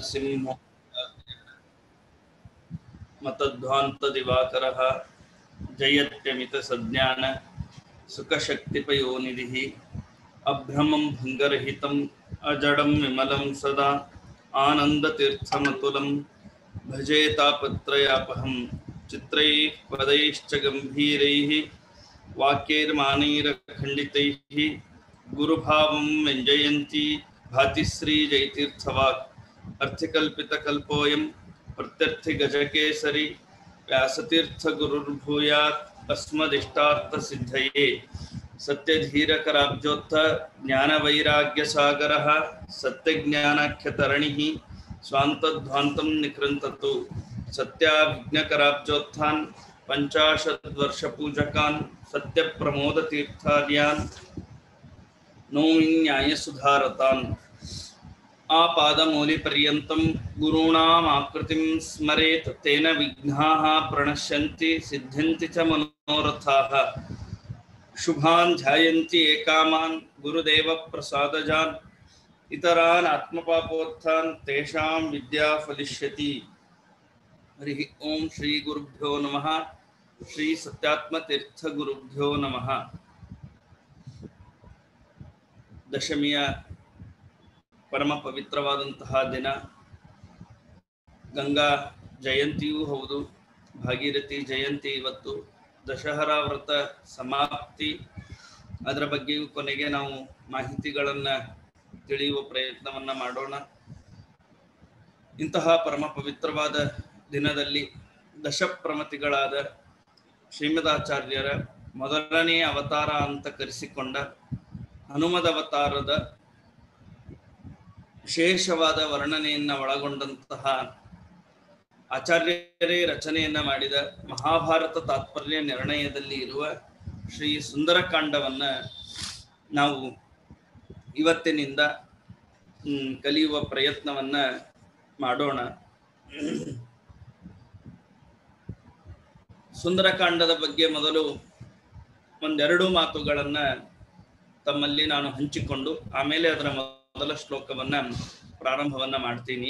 ನರಸಿಂಹ ಮತಧ್ವಾಂತ ದಿವಾಕರ ಜಯತ್ಯಮಿತ ಸಜ್ಞಾನ ಸುಖಶಕ್ತಿಪಯೋನಿಧಿ ಅಭ್ರಮಂ ಭಂಗರಹಿತಂ ಅಜಡಂ ವಿಮಲಂ ಸದಾ ಆನಂದತೀರ್ಥಮತುಲಂ ಭಜೆ ತಾಪತ್ರಯಾಪಹಂ ಚಿತ್ರೈಃ ಪದೈಶ್ಚ ಗಂಭೀರೈಃ ವಾಕ್ಯೈರ್ಮಾನೈರಖಂಡಿತೈಃ ಗುರುಭಾವಂ ವ್ಯಂಜಯಂತಿ ಭಾತಿಶ್ರೀ ಜಯತೀರ್ಥವಾಕ್ ಅರ್ಥಿಕಲ್ಪಿತಕಲ್ಪೋಯಂ ಪ್ರತ್ಯರ್ಥಿಗಜಕೇಸರಿ ವ್ಯಾಸತೀರ್ಥಗುರುರ್ಭೂಯಾತ್ ಅಸ್ಮದಿಷ್ಟಾರ್ಥಸಿದ್ಧಯೇ ಸತ್ಯಧೀರಕರಾಬ್ಜೋತ್ಥ ಜ್ಞಾನವೈರಾಗ್ಯಸಾಗರः ಸತ್ಯಜ್ಞಾನಾಖ್ಯತರಣಿः ಸ್ವಾಂತಧ್ವಾಂತಂ ನಿಕೃಂತತು ಸತ್ಯಾವಿಘ್ನಕರಾಬ್ಜೋತ್ಥಾನ್ ಪಂಚಾಶದ್ವರ್ಷಪೂಜಕಾನ್ ಸತ್ಯಪ್ರಮೋದತೀರ್ಥಾರ್ಯಾನ್ ನೌಮಿ ನ್ಯಾಯಸುಧಾರತಾನ್ ಆಪಾದಮೌಲಿಪರ್ಯಂతం ಗುರುಣಾಮಾಕೃತಿಂ ಸ್ಮರೇತ್ ತೇನ ವಿಘ್ನಾಃ ಪ್ರಣಶ್ಯಂತಿ ಸಿದ್ಧ್ಯಂತಿ ಚ ಮನೋರಥಾಃ ಶುಭಾನ್ ಧ್ಯಾಯಂತಿ ಏಕಾಮಾನ್ ಗುರುದೇವ ಪ್ರಸಾದಜಾನ್ ಇತರಾನ್ ಆತ್ಮಪಾಪೋತ್ಥಾನ್ ತೇಷಾಂ ವಿದ್ಯಾ ಫಲಿಷ್ಯತಿ ಹರಿ ಓಂ ಶ್ರೀ ಗುರುಭ್ಯೋ ನಮಃ ಶ್ರೀ ಸತ್ಯಾತ್ಮತೀರ್ಥ ಗುರುಭ್ಯೋ ನಮಃ ದಶಮಿಯ ಪರಮ ಪವಿತ್ರವಾದಂತಹ ದಿನ ಗಂಗಾ ಜಯಂತಿಯೂ ಹೌದು ಭಾಗೀರಥಿ ಜಯಂತಿ ಇವತ್ತು ದಶಹರಾ ವ್ರತ ಸಮಾಪ್ತಿ ಅದರ ಬಗ್ಗೆಯೂ ಕೊನೆಗೆ ನಾವು ಮಾಹಿತಿಗಳನ್ನು ತಿಳಿಯುವ ಪ್ರಯತ್ನವನ್ನ ಮಾಡೋಣ ಇಂತಹ ಪರಮ ಪವಿತ್ರವಾದ ದಿನದಲ್ಲಿ ದಶಪ್ರಮತಿಗಳಾದ ಶ್ರೀಮದಾಚಾರ್ಯರ ಮೊದಲನೇ ಅವತಾರ ಅಂತ ಕರೆಸಿಕೊಂಡ ಹನುಮದ ಅವತಾರದ ವಿಶೇಷವಾದ ವರ್ಣನೆಯನ್ನ ಒಳಗೊಂಡಂತಹ ಆಚಾರ್ಯರೇ ರಚನೆಯನ್ನ ಮಾಡಿದ ಮಹಾಭಾರತ ತಾತ್ಪರ್ಯ ನಿರ್ಣಯದಲ್ಲಿ ಇರುವ ಶ್ರೀ ಸುಂದರಕಾಂಡವನ್ನ ನಾವು ಇವತ್ತಿನಿಂದ ಹ್ಮ್, ಕಲಿಯುವ ಪ್ರಯತ್ನವನ್ನ ಮಾಡೋಣ ಸುಂದರಕಾಂಡದ ಬಗ್ಗೆ ಮೊದಲು ಒಂದೆರಡು ಮಾತುಗಳನ್ನ ತಮ್ಮಲ್ಲಿ ನಾನು ಹಂಚಿಕೊಂಡು ಆಮೇಲೆ ಅದರ ಮೊದಲ ಶ್ಲೋಕವನ್ನ ಪ್ರಾರಂಭವನ್ನ ಮಾಡ್ತೀನಿ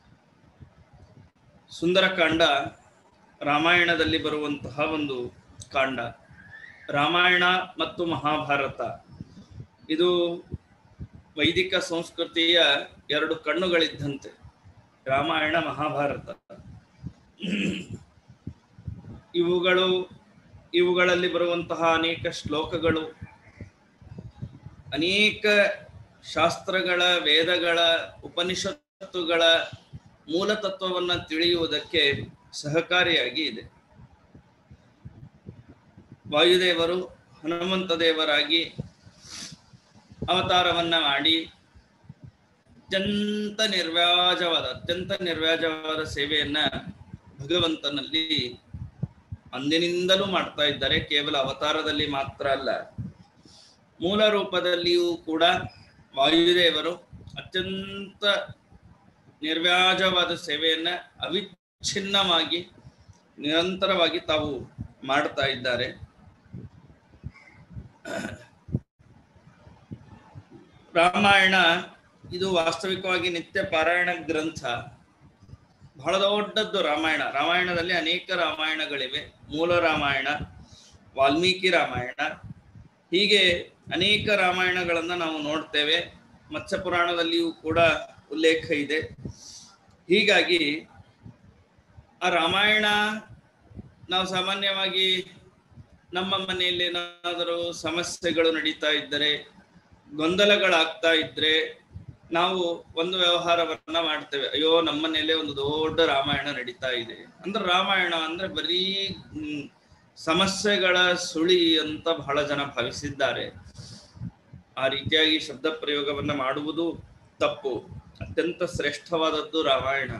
ಸುಂದರಕಾಂಡ ರಾಮಾಯಣದಲ್ಲಿ ಬರುವಂತಹ ಒಂದು ಕಾಂಡ ರಾಮಾಯಣ ಮತ್ತು ಮಹಾಭಾರತ ಇದು ವೈದಿಕ ಸಂಸ್ಕೃತಿಯ ಎರಡು ಕಣ್ಣುಗಳಿದ್ದಂತೆ ರಾಮಾಯಣ ಮಹಾಭಾರತ ಇವುಗಳು ಇವುಗಳಲ್ಲಿ ಬರುವಂತಹ ಅನೇಕ ಶ್ಲೋಕಗಳು ಅನೇಕ ಶಾಸ್ತ್ರಗಳ ವೇದಗಳ ಉಪನಿಷತ್ತುಗಳ ಮೂಲ ತತ್ವವನ್ನು ತಿಳಿಯುವುದಕ್ಕೆ ಸಹಕಾರಿಯಾಗಿ ಇದೆ ವಾಯುದೇವರು ಹನುಮಂತ ದೇವರಾಗಿ ಅವತಾರವನ್ನ ಮಾಡಿ ಅತ್ಯಂತ ನಿರ್ವ್ಯಾಜವಾದ ಅತ್ಯಂತ ನಿರ್ವ್ಯಾಜವಾದ ಸೇವೆಯನ್ನ ಭಗವಂತನಲ್ಲಿ ಅಂದಿನಿಂದಲೂ ಮಾಡ್ತಾ ಇದ್ದಾರೆ ಕೇವಲ ಅವತಾರದಲ್ಲಿ ಮಾತ್ರ ಅಲ್ಲ ಮೂಲ ರೂಪದಲ್ಲಿಯೂ ಕೂಡ ವಾಯುದೇವರು ಅತ್ಯಂತ ನಿರ್ವ್ಯಾಜವಾದ ಸೇವೆಯನ್ನ ಅವಿಚ್ಛಿನ್ನವಾಗಿ ನಿರಂತರವಾಗಿ ತಾವು ಮಾಡ್ತಾ ಇದ್ದಾರೆ ರಾಮಾಯಣ ಇದು ವಾಸ್ತವಿಕವಾಗಿ ನಿತ್ಯ ಪಾರಾಯಣ ಗ್ರಂಥ ಬಹಳ ದೊಡ್ಡದ್ದು ರಾಮಾಯಣ ರಾಮಾಯಣದಲ್ಲಿ ಅನೇಕ ರಾಮಾಯಣಗಳಿವೆ ಮೂಲ ರಾಮಾಯಣ ವಾಲ್ಮೀಕಿ ರಾಮಾಯಣ ಹೀಗೆ ಅನೇಕ ರಾಮಾಯಣಗಳನ್ನು ನಾವು ನೋಡ್ತೇವೆ ಮತ್ಸ್ಯ ಪುರಾಣದಲ್ಲಿಯೂ ಕೂಡ ಉಲ್ಲೇಖ ಇದೆ ಹೀಗಾಗಿ ಆ ರಾಮಾಯಣ ನಾವು ಸಾಮಾನ್ಯವಾಗಿ ನಮ್ಮ ಮನೆಯಲ್ಲಿ ಏನಾದರೂ ಸಮಸ್ಯೆಗಳು ನಡೀತಾ ಇದ್ದರೆ ಗೊಂದಲಗಳಾಗ್ತಾ ಇದ್ರೆ ನಾವು ಒಂದು ವ್ಯವಹಾರವನ್ನ ಮಾಡ್ತೇವೆ ಅಯ್ಯೋ ನಮ್ಮ ಮನೆಯಲ್ಲೇ ಒಂದು ದೊಡ್ಡ ರಾಮಾಯಣ ನಡೀತಾ ಇದೆ ಅಂದ್ರೆ ರಾಮಾಯಣ ಅಂದ್ರೆ ಬರೀ ಹ್ಮ್, ಸಮಸ್ಯೆಗಳ ಸುಳಿ ಅಂತ ಬಹಳ ಜನ ಭಾವಿಸಿದ್ದಾರೆ ಆ ರೀತಿಯಾಗಿ ಶಬ್ದ ಪ್ರಯೋಗವನ್ನ ಮಾಡುವುದು ತಪ್ಪು ಅತ್ಯಂತ ಶ್ರೇಷ್ಠವಾದದ್ದು ರಾಮಾಯಣ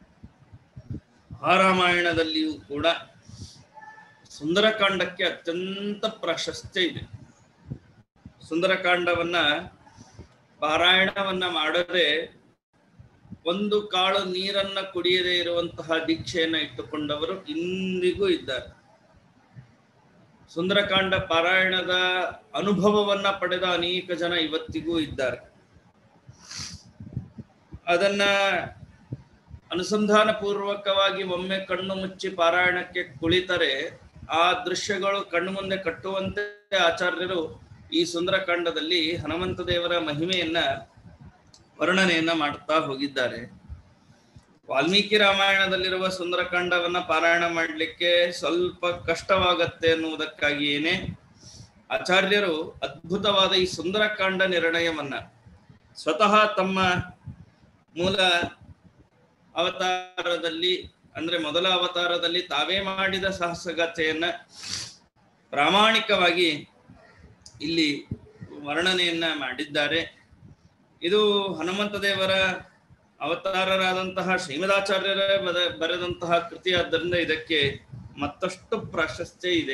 ಆ ರಾಮಾಯಣದಲ್ಲಿಯೂ ಕೂಡ ಸುಂದರಕಾಂಡಕ್ಕೆ ಅತ್ಯಂತ ಪ್ರಾಶಸ್ತ್ಯ ಇದೆ ಸುಂದರಕಾಂಡವನ್ನ ಪಾರಾಯಣವನ್ನ ಮಾಡದೆ ಒಂದು ಕಾಳು ನೀರನ್ನ ಕುಡಿಯದೇ ಇರುವಂತಹ ದೀಕ್ಷೆಯನ್ನ ಇಟ್ಟುಕೊಂಡವರು ಇಂದಿಗೂ ಇದ್ದಾರೆ ಸುಂದರಕಾಂಡ ಪಾರಾಯಣದ ಅನುಭವವನ್ನ ಪಡೆದ ಅನೇಕ ಜನ ಇವತ್ತಿಗೂ ಇದ್ದಾರೆ ಅದನ್ನ ಅನುಸಂಧಾನ ಪೂರ್ವಕವಾಗಿ ಒಮ್ಮೆ ಕಣ್ಣು ಮುಚ್ಚಿ ಪಾರಾಯಣಕ್ಕೆ ಕುಳಿತರೆ ಆ ದೃಶ್ಯಗಳು ಕಣ್ಣು ಮುಂದೆ ಕಟ್ಟುವಂತೆ ಆಚಾರ್ಯರು ಈ ಸುಂದರಕಾಂಡದಲ್ಲಿ ಹನುಮಂತ ದೇವರ ಮಹಿಮೆಯನ್ನ ವರ್ಣನೆಯನ್ನ ಮಾಡುತ್ತಾ ಹೋಗಿದ್ದಾರೆ ವಾಲ್ಮೀಕಿ ರಾಮಾಯಣದಲ್ಲಿರುವ ಸುಂದರಕಾಂಡವನ್ನ ಪಾರಾಯಣ ಮಾಡಲಿಕ್ಕೆ ಸ್ವಲ್ಪ ಕಷ್ಟವಾಗತ್ತೆ ಎನ್ನುವುದಕ್ಕಾಗಿಯೇನೆ ಆಚಾರ್ಯರು ಅದ್ಭುತವಾದ ಈ ಸುಂದರಕಾಂಡ ನಿರ್ಣಯವನ್ನ ಸ್ವತಃ ತಮ್ಮ ಮೂಲ ಅವತಾರದಲ್ಲಿ ಅಂದ್ರೆ ಮೊದಲ ಅವತಾರದಲ್ಲಿ ತಾವೇ ಮಾಡಿದ ಸಾಹಸಗಾಥೆಯನ್ನ ಪ್ರಾಮಾಣಿಕವಾಗಿ ಇಲ್ಲಿ ವರ್ಣನೆಯನ್ನ ಮಾಡಿದ್ದಾರೆ ಇದು ಹನುಮಂತ ದೇವರ ಅವತಾರರಾದಂತಹ ಶ್ರೀಮದಾಚಾರ್ಯರ ಬದ ಬರೆದಂತಹ ಕೃತಿ ಆದ್ದರಿಂದ ಇದಕ್ಕೆ ಮತ್ತಷ್ಟು ಪ್ರಾಶಸ್ತ್ಯ ಇದೆ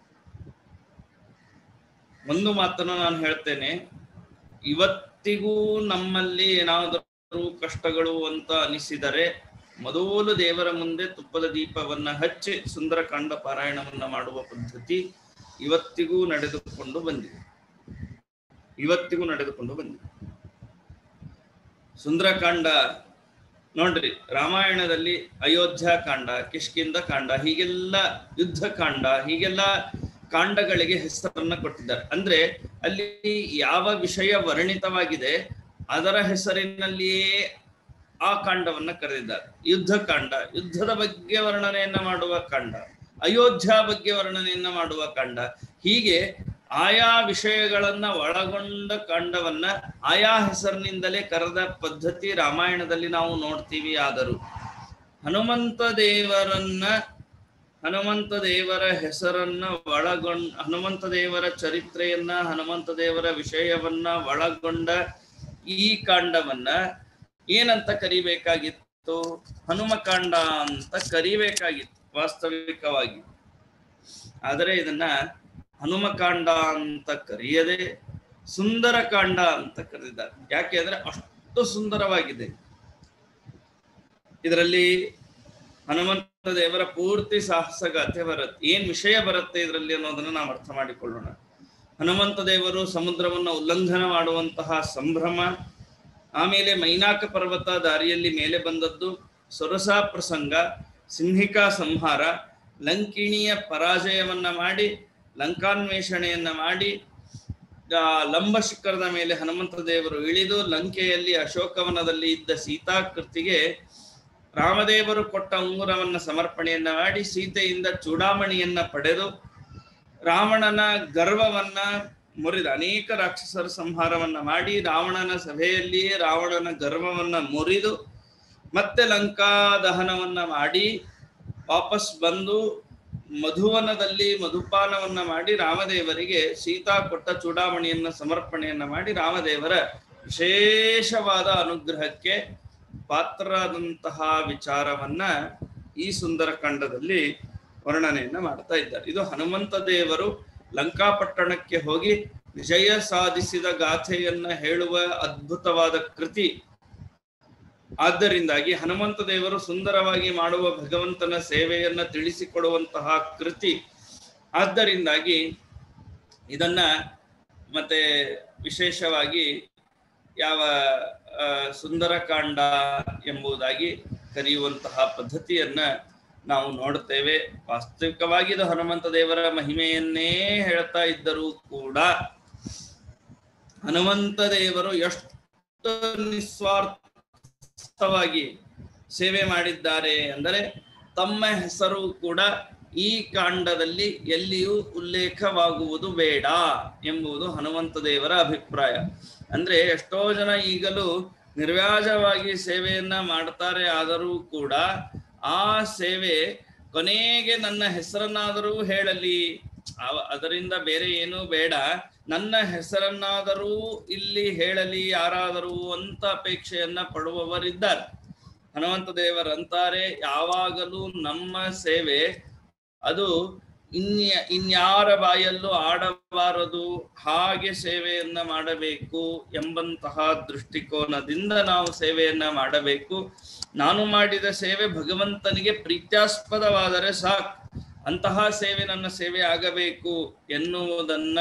ಒಂದು ಮಾತನ್ನು ನಾನು ಹೇಳ್ತೇನೆ ಇವತ್ತಿಗೂ ನಮ್ಮಲ್ಲಿ ಏನಾದರೂ ಕಷ್ಟಗಳು ಅಂತ ಅನಿಸಿದರೆ ಮೊದಲು ದೇವರ ಮುಂದೆ ತುಪ್ಪದ ದೀಪವನ್ನ ಹಚ್ಚಿ ಸುಂದರಕಾಂಡ ಪಾರಾಯಣವನ್ನ ಮಾಡುವ ಪದ್ಧತಿ ಇವತ್ತಿಗೂ ನಡೆದುಕೊಂಡು ಬಂದಿದೆ ಇವತ್ತಿಗೂ ನಡೆದುಕೊಂಡು ಬಂದಿದೆ ಸುಂದರಕಾಂಡ ನೋಡ್ರಿ ರಾಮಾಯಣದಲ್ಲಿ ಅಯೋಧ್ಯ ಕಾಂಡ ಕಿಷ್ಕಿಂದ ಕಾಂಡ ಹೀಗೆಲ್ಲ ಯುದ್ಧ ಕಾಂಡ ಹೀಗೆಲ್ಲ ಕಾಂಡಗಳಿಗೆ ಹೆಸರನ್ನ ಕೊಟ್ಟಿದ್ದಾರೆ ಅಂದ್ರೆ ಅಲ್ಲಿ ಯಾವ ವಿಷಯ ವರ್ಣಿತವಾಗಿದೆ ಅದರ ಹೆಸರಿನಲ್ಲಿಯೇ ಆ ಕಾಂಡವನ್ನ ಕರೆದಿದ್ದಾರೆ ಯುದ್ಧ ಕಾಂಡ ಯುದ್ಧದ ಬಗ್ಗೆ ವರ್ಣನೆಯನ್ನ ಮಾಡುವ ಕಾಂಡ ಅಯೋಧ್ಯ ಬಗ್ಗೆ ವರ್ಣನೆಯನ್ನ ಮಾಡುವ ಕಾಂಡ ಹೀಗೆ ಆಯಾ ವಿಷಯಗಳನ್ನ ಒಳಗೊಂಡ ಕಾಂಡವನ್ನ ಆಯಾ ಹೆಸರಿನಿಂದಲೇ ಕರೆದ ಪದ್ಧತಿ ರಾಮಾಯಣದಲ್ಲಿ ನಾವು ನೋಡ್ತೀವಿ ಆದರೂ ಹನುಮಂತ ದೇವರನ್ನ ಹನುಮಂತ ದೇವರ ಹೆಸರನ್ನ ಒಳಗೊಂಡ ಹನುಮಂತ ದೇವರ ಚರಿತ್ರೆಯನ್ನ ಹನುಮಂತ ದೇವರ ವಿಷಯವನ್ನ ಒಳಗೊಂಡ ಈ ಕಾಂಡವನ್ನ ಏನಂತ ಕರಿಬೇಕಾಗಿತ್ತು ಹನುಮಕಾಂಡ ಅಂತ ಕರಿಬೇಕಾಗಿತ್ತು ವಾಸ್ತವಿಕವಾಗಿ ಆದರೆ ಇದನ್ನ ಹನುಮಕಾಂಡ ಅಂತ ಕರೆಯದೆ ಸುಂದರಕಾಂಡ ಅಂತ ಕರೆದಿದ್ದಾರೆ ಯಾಕೆ ಅಂದ್ರೆ ಅಷ್ಟು ಸುಂದರವಾಗಿದೆ ಇದರಲ್ಲಿ ಹನುಮಂತ ದೇವರ ಪೂರ್ತಿ ಸಾಹಸಗಾಥೆ ಬರುತ್ತೆ ಏನ್ ವಿಷಯ ಬರುತ್ತೆ ಇದರಲ್ಲಿ ಅನ್ನೋದನ್ನ ನಾವು ಅರ್ಥ ಮಾಡಿಕೊಳ್ಳೋಣ ಹನುಮಂತ ದೇವರು ಸಮುದ್ರವನ್ನ ಉಲ್ಲಂಘನ ಮಾಡುವಂತಹ ಸಂಭ್ರಮ ಆಮೇಲೆ ಮೈನಾಕ ಪರ್ವತ ದಾರಿಯಲ್ಲಿ ಮೇಲೆ ಬಂದದ್ದು ಸೊರಸಾ ಪ್ರಸಂಗ ಸಿಂಹಿಕಾ ಸಂಹಾರ ಲಂಕಿಣಿಯ ಪರಾಜಯವನ್ನ ಮಾಡಿ ಲಂಕಾನ್ವೇಷಣೆಯನ್ನ ಮಾಡಿ ಆ ಲಂಬ ಶಿಖರದ ಮೇಲೆ ಹನುಮಂತ ದೇವರು ಇಳಿದು ಲಂಕೆಯಲ್ಲಿ ಅಶೋಕವನದಲ್ಲಿ ಇದ್ದ ಸೀತಾಕೃತಿಗೆ ರಾಮದೇವರು ಕೊಟ್ಟ ಉಂಗುರವನ್ನ ಸಮರ್ಪಣೆಯನ್ನ ಮಾಡಿ ಸೀತೆಯಿಂದ ಚೂಡಾಮಣಿಯನ್ನ ಪಡೆದು ರಾವಣನ ಗರ್ವವನ್ನ ಮುರಿದ ಅನೇಕ ರಾಕ್ಷಸರ ಸಂಹಾರವನ್ನ ಮಾಡಿ ರಾವಣನ ಸಭೆಯಲ್ಲಿಯೇ ರಾವಣನ ಗರ್ವವನ್ನ ಮುರಿದು ಮತ್ತೆ ಲಂಕಾ ದಹನವನ್ನ ಮಾಡಿ ವಾಪಸ್ ಬಂದು ಮಧುವನದಲ್ಲಿ ಮಧುಪಾನವನ್ನ ಮಾಡಿ ರಾಮದೇವರಿಗೆ ಸೀತಾ ಕೊಟ್ಟ ಚೂಡಾಮಣಿಯನ್ನ ಸಮರ್ಪಣೆಯನ್ನ ಮಾಡಿ ರಾಮದೇವರ ವಿಶೇಷವಾದ ಅನುಗ್ರಹಕ್ಕೆ ಪಾತ್ರರಾದಂತಹ ವಿಚಾರವನ್ನ ಈ ಸುಂದರಕಾಂಡದಲ್ಲಿ ವರ್ಣನೆಯನ್ನ ಮಾಡ್ತಾ ಇದ್ದಾರೆ ಇದು ಹನುಮಂತ ದೇವರು ಲಂಕಾಪಟ್ಟಣಕ್ಕೆ ಹೋಗಿ ವಿಜಯ ಸಾಧಿಸಿದ ಗಾಥೆಯನ್ನ ಹೇಳುವ ಅದ್ಭುತವಾದ ಕೃತಿ ಆದ್ದರಿಂದಾಗಿ ಹನುಮಂತ ದೇವರು ಸುಂದರವಾಗಿ ಮಾಡುವ ಭಗವಂತನ ಸೇವೆಯನ್ನ ತಿಳಿಸಿಕೊಡುವಂತಹ ಕೃತಿ ಆದ್ದರಿಂದಾಗಿ ಇದನ್ನ ಮತ್ತೆ ವಿಶೇಷವಾಗಿ ಯಾವ ಆ, ಸುಂದರಕಾಂಡ ಎಂಬುದಾಗಿ ಕರೆಯುವಂತಹ ಪದ್ಧತಿಯನ್ನ ನಾವು ನೋಡುತ್ತೇವೆ ವಾಸ್ತವಿಕವಾಗಿ ಇದು ಹನುಮಂತ ದೇವರ ಮಹಿಮೆಯನ್ನೇ ಹೇಳ್ತಾ ಇದ್ದರೂ ಕೂಡ ಹನುಮಂತ ದೇವರು ಎಷ್ಟು ನಿಸ್ವಾರ್ಥವಾಗಿ ಸೇವೆ ಮಾಡಿದ್ದಾರೆ ಅಂದರೆ ತಮ್ಮ ಹೆಸರು ಕೂಡ ಈ ಕಾಂಡದಲ್ಲಿ ಎಲ್ಲಿಯೂ ಉಲ್ಲೇಖವಾಗುವುದು ಬೇಡ ಎಂಬುದು ಹನುಮಂತ ದೇವರ ಅಭಿಪ್ರಾಯ ಅಂದ್ರೆ ಎಷ್ಟೋ ಜನ ಈಗಲೂ ನಿರ್ವ್ಯಾಜವಾಗಿ ಸೇವೆಯನ್ನ ಮಾಡ್ತಾರೆ ಆದರೂ ಕೂಡ ಆ ಸೇವೆ ಕೊನೆಗೆ ನನ್ನ ಹೆಸರನ್ನಾದರೂ ಹೇಳಲಿ ಅವ- ಅದರಿಂದ ಬೇರೆ ಏನೂ ಬೇಡ ನನ್ನ ಹೆಸರನ್ನಾದರೂ ಇಲ್ಲಿ ಹೇಳಲಿ ಯಾರಾದರೂ ಅಂತ ಅಪೇಕ್ಷೆಯನ್ನ ಪಡುವವರಿದ್ದಾರೆ ಹನುಮಂತ ದೇವರಂತಾರೆ ಯಾವಾಗಲೂ ನಮ್ಮ ಸೇವೆ ಅದು ಇನ್ಯ ಇನ್ಯಾರ ಬಾಯಲ್ಲೂ ಆಡಬಾರದು ಹಾಗೆ ಸೇವೆಯನ್ನ ಮಾಡಬೇಕು ಎಂಬಂತಹ ದೃಷ್ಟಿಕೋನದಿಂದ ನಾವು ಸೇವೆಯನ್ನ ಮಾಡಬೇಕು ನಾನು ಮಾಡಿದ ಸೇವೆ ಭಗವಂತನಿಗೆ ಪ್ರೀತ್ಯಾಸ್ಪದವಾದರೆ ಸಾಕು ಅಂತಹ ಸೇವೆ ನನ್ನ ಸೇವೆ ಆಗಬೇಕು ಎನ್ನುವುದನ್ನ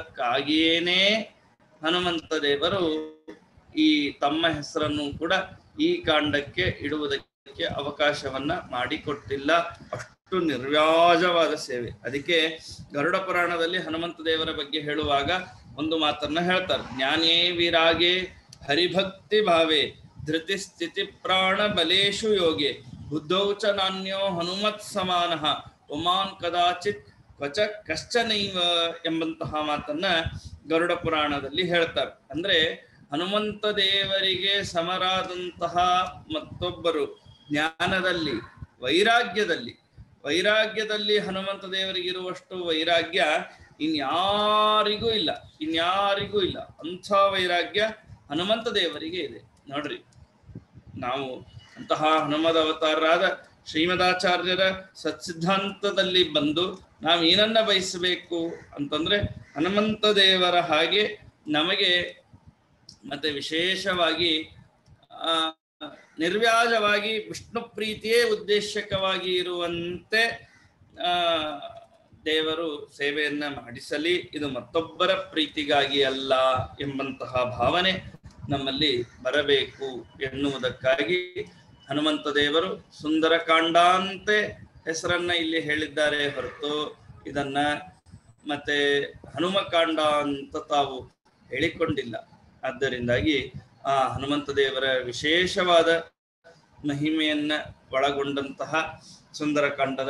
ತಿಳಿಸುವುದಕ್ಕಾಗಿಯೇನೇ ಹನುಮಂತ ದೇವರು ಈ ತಮ್ಮ ಹೆಸರನ್ನು ಕೂಡ ಈ ಕಾಂಡಕ್ಕೆ ಇಡುವುದಕ್ಕೆ ಅವಕಾಶವನ್ನ ಮಾಡಿಕೊಟ್ಟಿಲ್ಲ ಅಷ್ಟು ನಿರ್ವ್ಯಾಜವಾದ ಸೇವೆ ಅದಕ್ಕೆ ಗರುಡ ಪುರಾಣದಲ್ಲಿ ಹನುಮಂತ ದೇವರ ಬಗ್ಗೆ ಹೇಳುವಾಗ ಒಂದು ಮಾತನ್ನ ಹೇಳ್ತಾರೆ ಜ್ಞಾನೇ ವಿರಾಗೆ ಹರಿಭಕ್ತಿ ಭಾವೆ ಧೃತಿ ಸ್ಥಿತಿ ಪ್ರಾಣ ಬಲೇಶು ಯೋಗೆ ಬುದ್ಧೌ ಚ ನಾಣ್ಯೋ ಹನುಮತ್ ಸಮಾನಃ ಉಮಾನ್ ಕದಾಚಿತ್ ಕ್ವಚ ಕಶ್ಚನೈವ ಎಂಬಂತಹ ಮಾತನ್ನ ಗರುಡ ಪುರಾಣದಲ್ಲಿ ಹೇಳ್ತಾರೆ ಅಂದ್ರೆ ಹನುಮಂತ ದೇವರಿಗೆ ಸಮರಾದಂತಹ ಮತ್ತೊಬ್ಬರು ಜ್ಞಾನದಲ್ಲಿ ವೈರಾಗ್ಯದಲ್ಲಿ ವೈರಾಗ್ಯದಲ್ಲಿ ಹನುಮಂತ ದೇವರಿಗಿರುವಷ್ಟು ವೈರಾಗ್ಯ ಇನ್ಯಾರಿಗೂ ಇಲ್ಲ ಇನ್ಯಾರಿಗೂ ಇಲ್ಲ ಅಂಥ ವೈರಾಗ್ಯ ಹನುಮಂತ ದೇವರಿಗೆ ಇದೆ ನೋಡ್ರಿ ನಾವು ಅಂತಹ ಹನುಮದ ಅವತಾರರಾದ ಶ್ರೀಮದಾಚಾರ್ಯರ ಸತ್ಸಿದ್ಧಾಂತದಲ್ಲಿ ಬಂದು ನಾವು ಏನನ್ನ ಬಯಸಬೇಕು ಅಂತಂದ್ರೆ ಹನುಮಂತ ದೇವರ ಹಾಗೆ ನಮಗೆ ಮತ್ತೆ ವಿಶೇಷವಾಗಿ ಆ ನಿರ್ವ್ಯಾಜವಾಗಿ ವಿಷ್ಣು ಪ್ರೀತಿಯೇ ಉದ್ದೇಶಕವಾಗಿ ಇರುವಂತೆ ಆ ದೇವರು ಸೇವೆಯನ್ನ ಮಾಡಿಸಲಿ ಇದು ಮತ್ತೊಬ್ಬರ ಪ್ರೀತಿಗಾಗಿ ಅಲ್ಲ ಎಂಬಂತಹ ಭಾವನೆ ನಮ್ಮಲ್ಲಿ ಬರಬೇಕು ಎನ್ನುವುದಕ್ಕಾಗಿ ಹನುಮಂತ ದೇವರು ಸುಂದರಕಾಂಡ ಅಂತೆ ಹೆಸರನ್ನ ಇಲ್ಲಿ ಹೇಳಿದ್ದಾರೆ ಹೊರತು ಇದನ್ನ ಮತ್ತೆ ಹನುಮಕಾಂಡ ಅಂತ ತಾವು ಹೇಳಿಕೊಂಡಿಲ್ಲ ಆದ್ದರಿಂದಾಗಿ ಆ ಹನುಮಂತ ದೇವರ ವಿಶೇಷವಾದ ಮಹಿಮೆಯನ್ನ ಒಳಗೊಂಡಂತಹ ಸುಂದರಕಾಂಡದ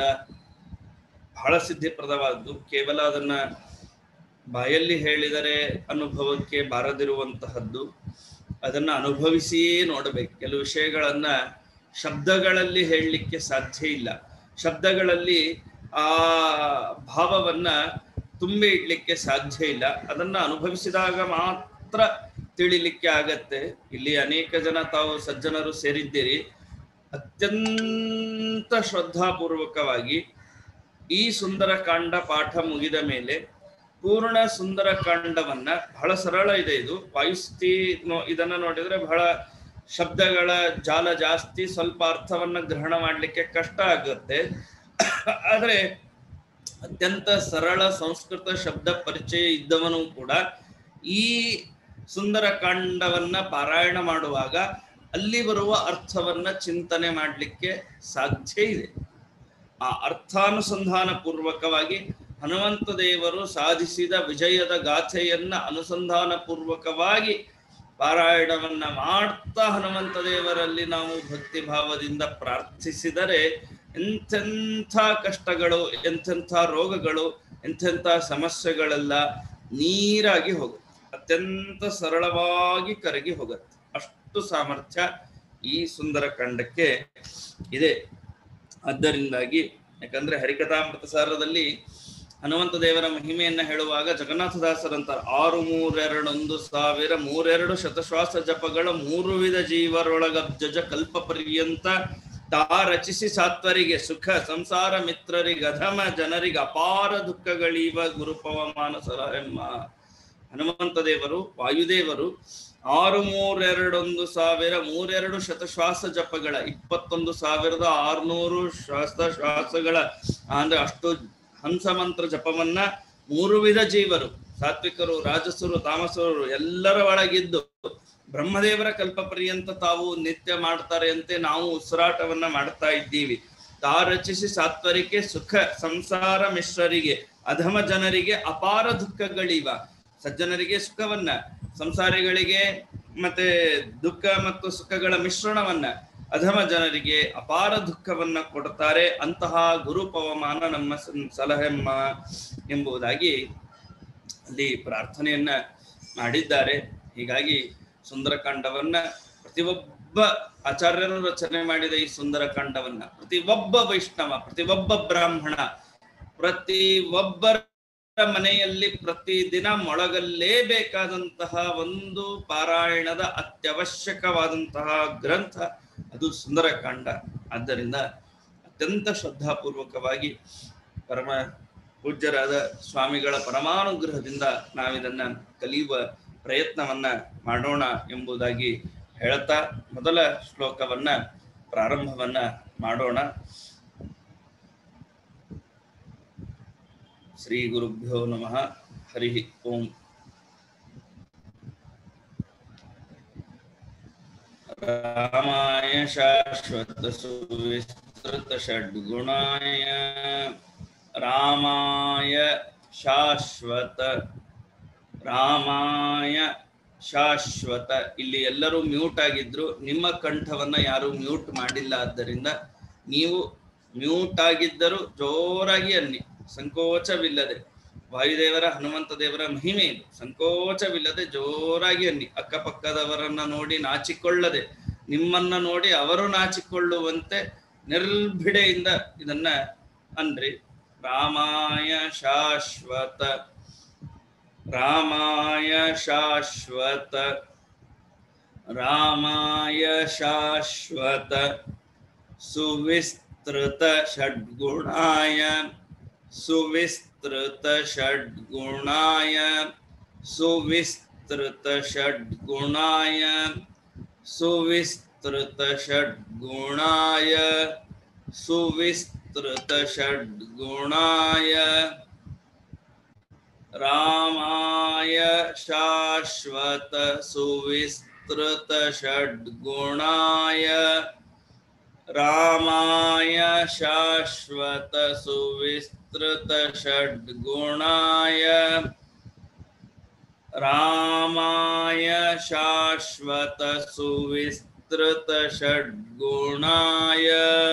ಬಹಳ ಸಿದ್ಧಿಪ್ರದವಾದ್ದು ಕೇವಲ ಅದನ್ನ ಬಾಯಲ್ಲಿ ಹೇಳಿದರೆ ಅನುಭವಕ್ಕೆ ಬಾರದಿರುವಂತಹದ್ದು ಅದನ್ನ ಅನುಭವಿಸಿಯೇ ನೋಡಬೇಕು ಕೆಲವು ವಿಷಯಗಳನ್ನ ಶಬ್ದಗಳಲ್ಲಿ ಹೇಳಲಿಕ್ಕೆ ಸಾಧ್ಯ ಇಲ್ಲ ಶಬ್ದಗಳಲ್ಲಿ ಆ ಭಾವವನ್ನ ತುಂಬಿ ಇಡ್ಲಿಕ್ಕೆ ಸಾಧ್ಯ ಇಲ್ಲ ಅದನ್ನ ಅನುಭವಿಸಿದಾಗ ಮಾತ್ರ ತಿಳಿಲಿಕ್ಕೆ ಆಗತ್ತೆ ಇಲ್ಲಿ ಅನೇಕ ಜನ ತಾವು ಸಜ್ಜನರು ಸೇರಿದ್ದೀರಿ ಅತ್ಯಂತ ಶ್ರದ್ಧಾಪೂರ್ವಕವಾಗಿ ಈ ಸುಂದರ ಕಾಂಡ ಪಾಠ ಮುಗಿದ ಮೇಲೆ ಪೂರ್ಣ ಸುಂದರ ಕಾಂಡವನ್ನ ಬಹಳ ಸರಳ ಇದೆ ಇದು ವಾಯುಸ್ಥಿ ನೋ- ಇದನ್ನ ನೋಡಿದ್ರೆ ಬಹಳ ಶಬ್ದಗಳ ಜಾಲ ಜಾಸ್ತಿ ಸ್ವಲ್ಪ ಅರ್ಥವನ್ನ ಗ್ರಹಣ ಮಾಡ್ಲಿಕ್ಕೆ ಕಷ್ಟ ಆಗುತ್ತೆ ಆದ್ರೆ ಅತ್ಯಂತ ಸರಳ ಸಂಸ್ಕೃತ ಶಬ್ದ ಪರಿಚಯ ಇದ್ದವನು ಕೂಡ ಈ ಸುಂದರ ಕಾಂಡವನ್ನ ಪಾರಾಯಣ ಮಾಡುವಾಗ ಅಲ್ಲಿ ಬರುವ ಅರ್ಥವನ್ನ ಚಿಂತನೆ ಮಾಡಲಿಕ್ಕೆ ಸಾಧ್ಯ ಇದೆ ಆ ಅರ್ಥಾನುಸಂಧಾನ ಪೂರ್ವಕವಾಗಿ ಹನುಮಂತ ದೇವರು ಸಾಧಿಸಿದ ವಿಜಯದ ಗಾಥೆಯನ್ನ ಅನುಸಂಧಾನ ಪೂರ್ವಕವಾಗಿ ಪಾರಾಯಣವನ್ನ ಮಾಡ್ತಾ ಹನುಮಂತ ದೇವರಲ್ಲಿ ನಾವು ಭಕ್ತಿ ಭಾವದಿಂದ ಪ್ರಾರ್ಥಿಸಿದರೆ ಎಂತೆಂಥ ಕಷ್ಟಗಳು ಎಂತೆಂಥ ರೋಗಗಳು ಎಂತೆಂಥ ಸಮಸ್ಯೆಗಳೆಲ್ಲ ನೀರಾಗಿ ಹೋಗುತ್ತೆ ಅತ್ಯಂತ ಸರಳವಾಗಿ ಕರಗಿ ಹೋಗುತ್ತೆ ಅಷ್ಟು ಸಾಮರ್ಥ್ಯ ಈ ಸುಂದರ ಕಾಂಡಕ್ಕೆ ಇದೆ ಆದ್ದರಿಂದಾಗಿ ಯಾಕಂದ್ರೆ ಹರಿಕಥಾಮೃತ ಸಾರದಲ್ಲಿ ಹನುಮಂತ ದೇವರ ಮಹಿಮೆಯನ್ನ ಹೇಳುವಾಗ ಜಗನ್ನಾಥದಾಸರಂತಾರೆ ಆರು ಮೂರೆರಡೊಂದು ಸಾವಿರ ಮೂರೆರಡು ಶತಶ್ವಾಸ ಜಪಗಳ ಮೂರು ವಿಧ ಜೀವರೊಳಗಬ್ಜಜ ಕಲ್ಪ ಪರ್ಯಂತ ತಾ ರಚಿಸಿ ಸಾತ್ವರಿಗೆ ಸುಖ ಸಂಸಾರ ಮಿತ್ರರಿಗೆ ಅಧಮ ಜನರಿಗೆ ಅಪಾರ ದುಃಖಗಳೀವ ಗುರುಪವಮಾನ ಸಲಹೆಮ್ಮ ಹನುಮಂತ ದೇವರು ವಾಯುದೇವರು ಆರು ಮೂರೆರಡೊಂದು ಸಾವಿರ ಮೂರೆರಡು ಶತಶ್ವಾಸ ಜಪಗಳ ಇಪ್ಪತ್ತೊಂದು ಸಾವಿರದ ಆರುನೂರು ಶ್ವಾಸ ಶ್ವಾಸಗಳ ಅಂದ್ರೆ ಅಷ್ಟು ಹಂಸ ಮಂತ್ರ ಜಪವನ್ನ ಮೂರು ವಿಧ ಜೀವರು ಸಾತ್ವಿಕರು ರಾಜಸರು ತಾಮಸರು ಎಲ್ಲರ ಒಳಗಿದ್ದು ಬ್ರಹ್ಮದೇವರ ಕಲ್ಪ ಪರ್ಯಂತ ತಾವು ನಿತ್ಯ ಮಾಡ್ತಾರೆ ಅಂತೆ ನಾವು ಉಸಿರಾಟವನ್ನ ಮಾಡ್ತಾ ಇದ್ದೀವಿ ತಾ ರಚಿಸಿ ಸಾತ್ವರಿಕೆ ಸುಖ ಸಂಸಾರ ಮಿಶ್ರರಿಗೆ ಅಧಮ ಜನರಿಗೆ ಅಪಾರ ದುಃಖಗಳಿವ ಸಜ್ಜನರಿಗೆ ಸುಖವನ್ನ ಸಂಸಾರಿಗಳಿಗೆ ಮತ್ತೆ ದುಃಖ ಮತ್ತು ಸುಖಗಳ ಮಿಶ್ರಣವನ್ನ ಅಧಮ ಜನರಿಗೆ ಅಪಾರ ದುಃಖವನ್ನ ಕೊಡ್ತಾರೆ ಅಂತಹ ಗುರು ಪವಮಾನ ನಮ್ಮ ಸಂ- ಸಲಹೆಮ್ಮ ಎಂಬುದಾಗಿ ಅಲ್ಲಿ ಪ್ರಾರ್ಥನೆಯನ್ನ ಮಾಡಿದ್ದಾರೆ ಹೀಗಾಗಿ ಸುಂದರಕಾಂಡವನ್ನ ಪ್ರತಿಯೊಬ್ಬ ಆಚಾರ್ಯರು ರಚನೆ ಮಾಡಿದ ಈ ಸುಂದರಕಾಂಡವನ್ನ ಪ್ರತಿಯೊಬ್ಬ ವೈಷ್ಣವ ಪ್ರತಿಯೊಬ್ಬ ಬ್ರಾಹ್ಮಣ ಪ್ರತಿ ಒಬ್ಬರ ಮನೆಯಲ್ಲಿ ಪ್ರತಿದಿನ ಮೊಳಗಲೇಬೇಕಾದಂತಹ ಒಂದು ಪಾರಾಯಣದ ಅತ್ಯವಶ್ಯಕವಾದಂತಹ ಗ್ರಂಥ ಅದು ಸುಂದರಕಾಂಡ ಆದ್ದರಿಂದ ಅತ್ಯಂತ ಶ್ರದ್ಧಾಪೂರ್ವಕವಾಗಿ ಪರಮ ಪೂಜ್ಯರಾದ ಸ್ವಾಮಿಗಳ ಪರಮಾನುಗ್ರಹದಿಂದ ನಾವಿದನ್ನ ಕಲಿಯುವ ಪ್ರಯತ್ನವನ್ನ ಮಾಡೋಣ ಎಂಬುದಾಗಿ ಹೇಳ್ತಾ ಮೊದಲ ಶ್ಲೋಕವನ್ನ ಪ್ರಾರಂಭವನ್ನ ಮಾಡೋಣ ಶ್ರೀ ಗುರುಭ್ಯೋ ನಮಃ ಹರಿ ಓಂ रामाय शाश्वत सुविस्तृत षड्गुणाय रामाय ಶಾಶ್ವತ ರಾಮಾಯ ಶಾಶ್ವತ ಇಲ್ಲಿ ಎಲ್ಲರೂ ಮ್ಯೂಟ್ ಆಗಿದ್ರು ನಿಮ್ಮ ಕಂಠವನ್ನ ಯಾರು ಮ್ಯೂಟ್ ಮಾಡಿಲ್ಲ ಆದ್ದರಿಂದ ನೀವು ಮ್ಯೂಟ್ ಆಗಿದ್ದರೂ ಜೋರಾಗಿ ಅನ್ನಿ ಸಂಕೋಚವಿಲ್ಲದೆ ವಾಯುದೇವರ ಹನುಮಂತ ದೇವರ ಮಹಿಮೆ ಇದು ಸಂಕೋಚವಿಲ್ಲದೆ ಜೋರಾಗಿ ಅನ್ನಿ ಅಕ್ಕಪಕ್ಕದವರನ್ನ ನೋಡಿ ನಾಚಿಕೊಳ್ಳದೆ ನಿಮ್ಮನ್ನ ನೋಡಿ ಅವರು ನಾಚಿಕೊಳ್ಳುವಂತೆ ನಿರ್ಭಿಡೆಯಿಂದ ಇದನ್ನ ಅನ್ರಿ ರಾಮಾಯ ಶಾಶ್ವತ ರಾಮಾಯ ಶಾಶ್ವತ ರಾಮಾಯ ಶಾಶ್ವತ ಸುವಿಸ್ತೃತ ಷಡ್ಗುಣಾಯ ಸುವಿಸ್ತೃತ ಷಡ್ಗುಣಾಯ ಸುವಿಸ್ತೃತ ಷಡ್ಗುಣಾಯ ಸುವಿಸ್ತೃತ ಷಡ್ಗುಣಾಯ ಸುವಿಸ್ತೃತ ಷಡ್ಗುಣಾಯ रामाय शाश्वत सुविस्तृत षड्गुणाय रामाय शाश्वत सुविस्तृत षड्गुणाय रामाय शाश्वत सुविस्तृत षड्गुणाय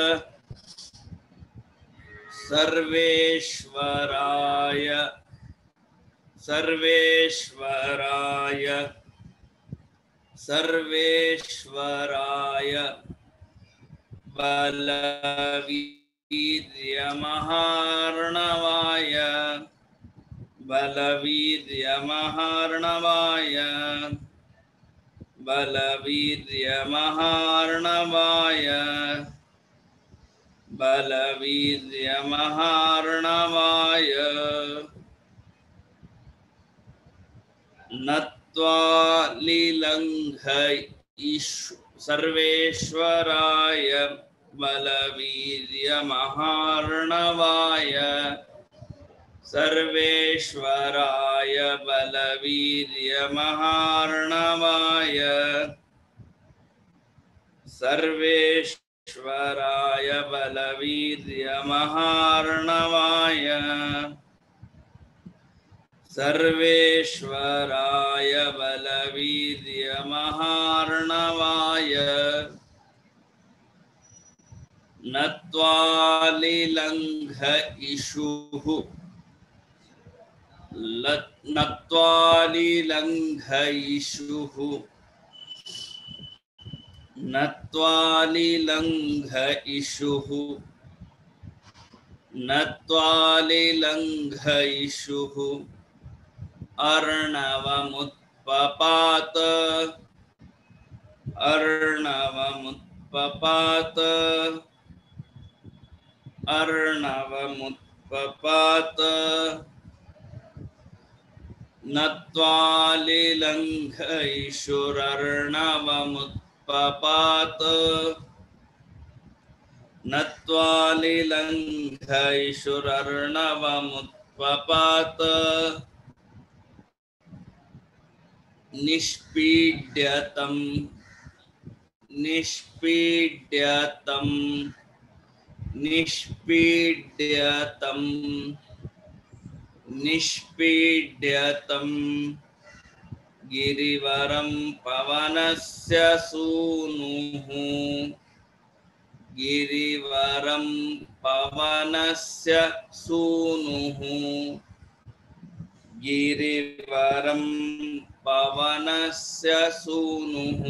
सर्वेश्वराय सर्वेश्वराय सर्वेश्वराय बलवीर्यमहार्णवाय बलवीर्यमहार्णवाय बलवीर्यमहार्णवाय बलवीर्यमहार्णवाय नत्वा लिलङ्घ ईश्व सर्वेश्वराय बलवीर्यमहार्णवाय सर्वेश्वराय बलवीर्यमहार्णवाय सर्वेश्वराय बलवीर्यमहार्णवाय सर्वेश्वराय बलवीर्यमहार्णवाय नत्वालिलङ्घ इषुः नत्वालिलङ्घ इषुः नत्वालिलङ्घ इषुः नत्वालिलङ्घ इषुः अर्णवमुत्पपात अर्णवमुत्पपात अर्णवमुत्पपात नत्वालिलङ्घ इषुरर्णवमुत्पपात नत्वालिलङ्घ इषुरर्णवमुत्पपात निष्पीड्यतं निष्पीड्यतं निष्पीड्यतं निष्पीड्यतं गिरिवरं पवनस्य सूनुः गिरिवरं पवनस्य सूनुः गिरिवरं पवनस्य सूनुः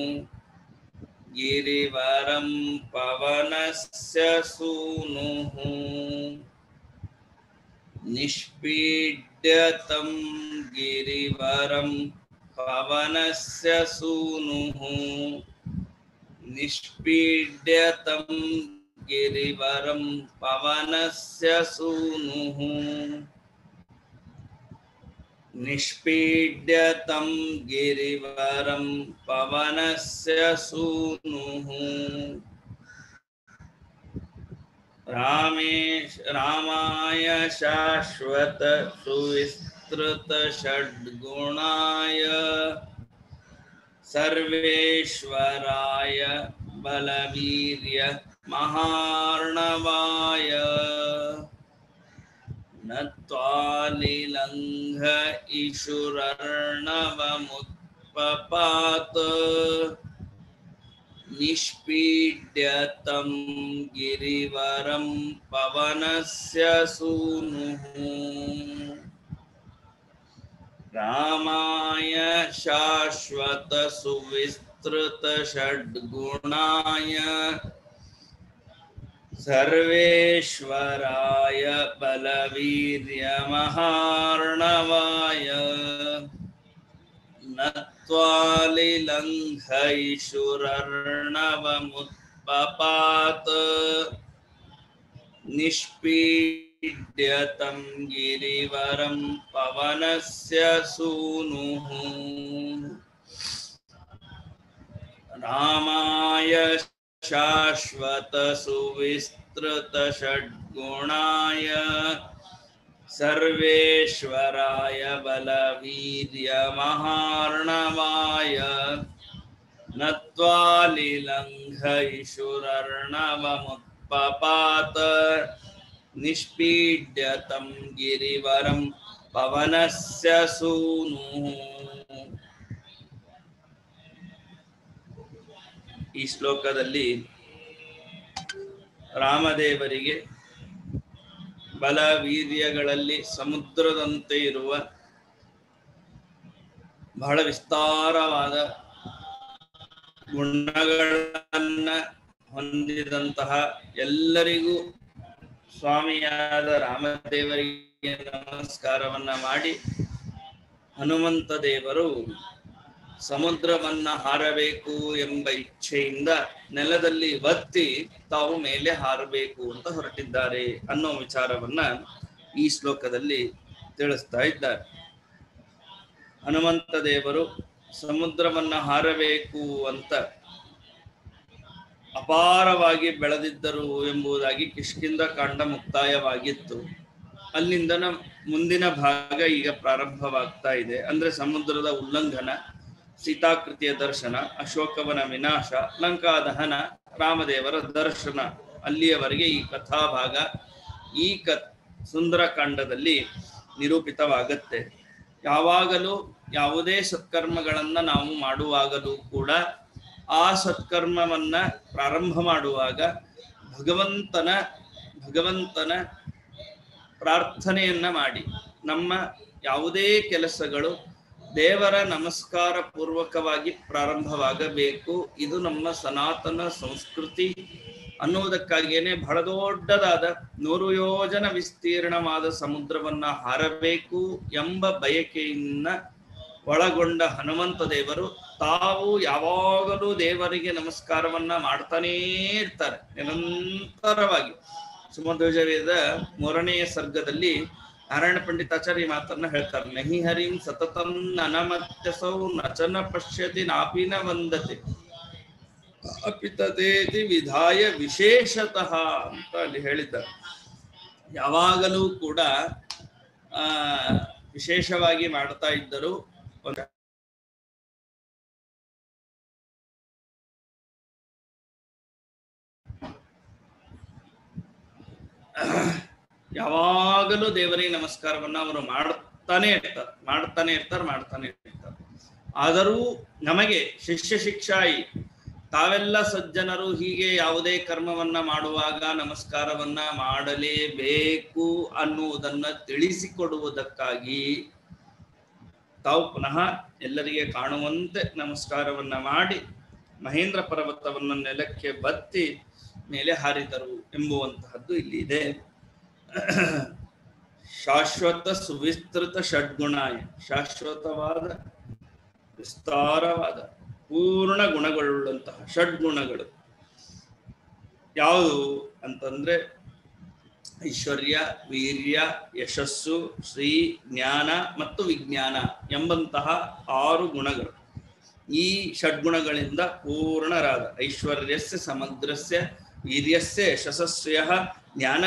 गिरिवरं पवनस्य सूनुः निष्पीड्यतं गिरिवरं पवनस्य सूनुः निष्पीड्यतं गिरिवरं पवनस्य सूनुः निष्पीड्यतं गिरिवरं पवनस्य सूनुः रामेश रामाय शाश्वत सुविस्तृत षड्गुणाय सर्वेश्वराय बलवीर्य महार्णवाय न त्वालिलङ्घ इषुरर्णवमुत्पपात निष्पीड्य तं गिरिवरं पवनस्य सूनुः रामाय शाश्वतसुविस्तृतषड्गुणाय सर्वेश्वराय बलवीर्यमहार्णवाय न त्वालिलङ्घैषुरर्णवमुत्पपात निष्पीड्यतं गिरिवरं पवनस्य सूनुः रामाय शाश्वतसुविस्तृतषड्गुणाय सर्वेश्वराय बलवीर्यमहार्णवाय न त्वालिलङ्घैषुरर्णवमुत्पपात निष्पीड्यतं गिरिवरं पवनस्य सूनुः ಈ ಶ್ಲೋಕದಲ್ಲಿ ರಾಮದೇವರಿಗೆ ಬಲ ವೀರ್ಯಗಳಲ್ಲಿ ಸಮುದ್ರದಂತೆ ಇರುವ ಬಹಳ ವಿಸ್ತಾರವಾದ ಗುಣಗಳನ್ನ ಹೊಂದಿದಂತಹ ಎಲ್ಲರಿಗೂ ಸ್ವಾಮಿಯಾದ ರಾಮದೇವರಿಗೆ ನಮಸ್ಕಾರವನ್ನ ಮಾಡಿ ಹನುಮಂತ ದೇವರು ಸಮುದ್ರವನ್ನ ಹಾರಬೇಕು ಎಂಬ ಇಚ್ಛೆಯಿಂದ ನೆಲದಲ್ಲಿ ಒತ್ತಿ ತಾವು ಮೇಲೆ ಹಾರಬೇಕು ಅಂತ ಹೊರಟಿದ್ದಾರೆ ಅನ್ನೋ ವಿಚಾರವನ್ನ ಈ ಶ್ಲೋಕದಲ್ಲಿ ತಿಳಿಸ್ತಾ ಇದ್ದಾರೆ ಹನುಮಂತ ದೇವರು ಸಮುದ್ರವನ್ನ ಹಾರಬೇಕು ಅಂತ ಅಪಾರವಾಗಿ ಬೆಳೆದಿದ್ದರು ಎಂಬುದಾಗಿ ಕಿಷ್ಕಿಂದ ಕಾಂಡ ಮುಕ್ತಾಯವಾಗಿತ್ತು ಅಲ್ಲಿಂದ ನ- ಮುಂದಿನ ಭಾಗ ಈಗ ಪ್ರಾರಂಭವಾಗ್ತಾ ಇದೆ ಅಂದ್ರೆ ಸಮುದ್ರದ ಉಲ್ಲಂಘನ ಸೀತಾಕೃತಿಯ ದರ್ಶನ ಅಶೋಕವನ ವಿನಾಶ ಲಂಕಾ ದಹನ ರಾಮದೇವರ ದರ್ಶನ ಅಲ್ಲಿಯವರೆಗೆ ಈ ಕಥಾಭಾಗ ಈ ಕ ಸುಂದರಕಾಂಡದಲ್ಲಿ ನಿರೂಪಿತವಾಗತ್ತೆ ಯಾವಾಗಲೂ ಯಾವುದೇ ಸತ್ಕರ್ಮಗಳನ್ನ ನಾವು ಮಾಡುವಾಗಲೂ ಕೂಡ ಆ ಸತ್ಕರ್ಮವನ್ನ ಪ್ರಾರಂಭ ಮಾಡುವಾಗ ಭಗವಂತನ ಭಗವಂತನ ಪ್ರಾರ್ಥನೆಯನ್ನ ಮಾಡಿ ನಮ್ಮ ಯಾವುದೇ ಕೆಲಸಗಳು ದೇವರ ನಮಸ್ಕಾರ ಪೂರ್ವಕವಾಗಿ ಪ್ರಾರಂಭವಾಗಬೇಕು ಇದು ನಮ್ಮ ಸನಾತನ ಸಂಸ್ಕೃತಿ ಅನ್ನುವುದಕ್ಕಾಗಿಯೇ ಬಹಳ ದೊಡ್ಡದಾದ ನೂರು ಯೋಜನ ವಿಸ್ತೀರ್ಣವಾದ ಸಮುದ್ರವನ್ನ ಹಾರಬೇಕು ಎಂಬ ಬಯಕೆಯನ್ನ ಒಳಗೊಂಡ ಹನುಮಂತ ದೇವರು ತಾವು ಯಾವಾಗಲೂ ದೇವರಿಗೆ ನಮಸ್ಕಾರವನ್ನ ಮಾಡ್ತಾನೇ ಇರ್ತಾರೆ ನಿರಂತರವಾಗಿ ಸುಮಧ್ವಜ ವೇದ ಮೂರನೆಯ ಸರ್ಗದಲ್ಲಿ ನಾರಾಯಣ ಪಂಡಿತಾಚಾರ್ಯ ಈ ಮಾತನ್ನ ಹೇಳ್ತಾರೆ ನಹಿ ಹರಿಂ ಸತತಂ ನನಮತ್ಯಸೌ ನಚನ ಪಶ್ಯತಿ ನಾಪಿನ ವಂದತೆ ಅಪಿತದೇತಿ ವಿಧಾಯ ವಿಶೇಷತಃ ಅಂತ ಅಲ್ಲಿ ಹೇಳಿದ್ದಾರೆ ಯಾವಾಗಲೂ ಕೂಡ ಆ ವಿಶೇಷವಾಗಿ ಮಾಡ್ತಾ ಇದ್ದರು ಒಂದು ಯಾವಾಗಲೂ ದೇವರಿಗೆ ನಮಸ್ಕಾರವನ್ನ ಅವರು ಮಾಡ್ತಾನೆ ಇರ್ತಾರೆ ಮಾಡ್ತಾನೆ ಇರ್ತಾರೆ ಮಾಡ್ತಾನೆ ಇರ್ತಾರೆ ಆದರೂ ನಮಗೆ ಶಿಷ್ಯ ಶಿಕ್ಷಾಯಿ ತಾವೆಲ್ಲ ಸಜ್ಜನರು ಹೀಗೆ ಯಾವುದೇ ಕರ್ಮವನ್ನ ಮಾಡುವಾಗ ನಮಸ್ಕಾರವನ್ನ ಮಾಡಲೇಬೇಕು ಅನ್ನುವುದನ್ನ ತಿಳಿಸಿಕೊಡುವುದಕ್ಕಾಗಿ ತಾವು ಪುನಃ ಎಲ್ಲರಿಗೆ ಕಾಣುವಂತೆ ನಮಸ್ಕಾರವನ್ನ ಮಾಡಿ ಮಹೇಂದ್ರ ಪರ್ವತವನ್ನ ನೆಲಕ್ಕೆ ಬತ್ತಿ ಮೇಲೆ ಹಾರಿದರು ಎಂಬುವಂತಹದ್ದು ಇಲ್ಲಿ ಇದೆ ಶಾಶ್ವತ ಸುವಿಸ್ತೃತ ಷಡ್ಗುಣಾಯ ಶಾಶ್ವತವಾದ ವಿಸ್ತಾರವಾದ ಪೂರ್ಣ ಗುಣಗಳುಳ್ಳಂತಹ ಷಡ್ಗುಣಗಳು ಯಾವುದು ಅಂತಂದ್ರೆ ಐಶ್ವರ್ಯ ವೀರ್ಯ ಯಶಸ್ಸು ಶ್ರೀ ಜ್ಞಾನ ಮತ್ತು ವಿಜ್ಞಾನ ಎಂಬಂತಹ ಆರು ಗುಣಗಳು ಈ ಷಡ್ಗುಣಗಳಿಂದ ಪೂರ್ಣರಾದ ಐಶ್ವರ್ಯಸ್ಯ ಸಮಗ್ರಸ್ಯ ವೀರ್ಯಸ್ಯ ಯಶಸ್ಸ್ಯ ಜ್ಞಾನ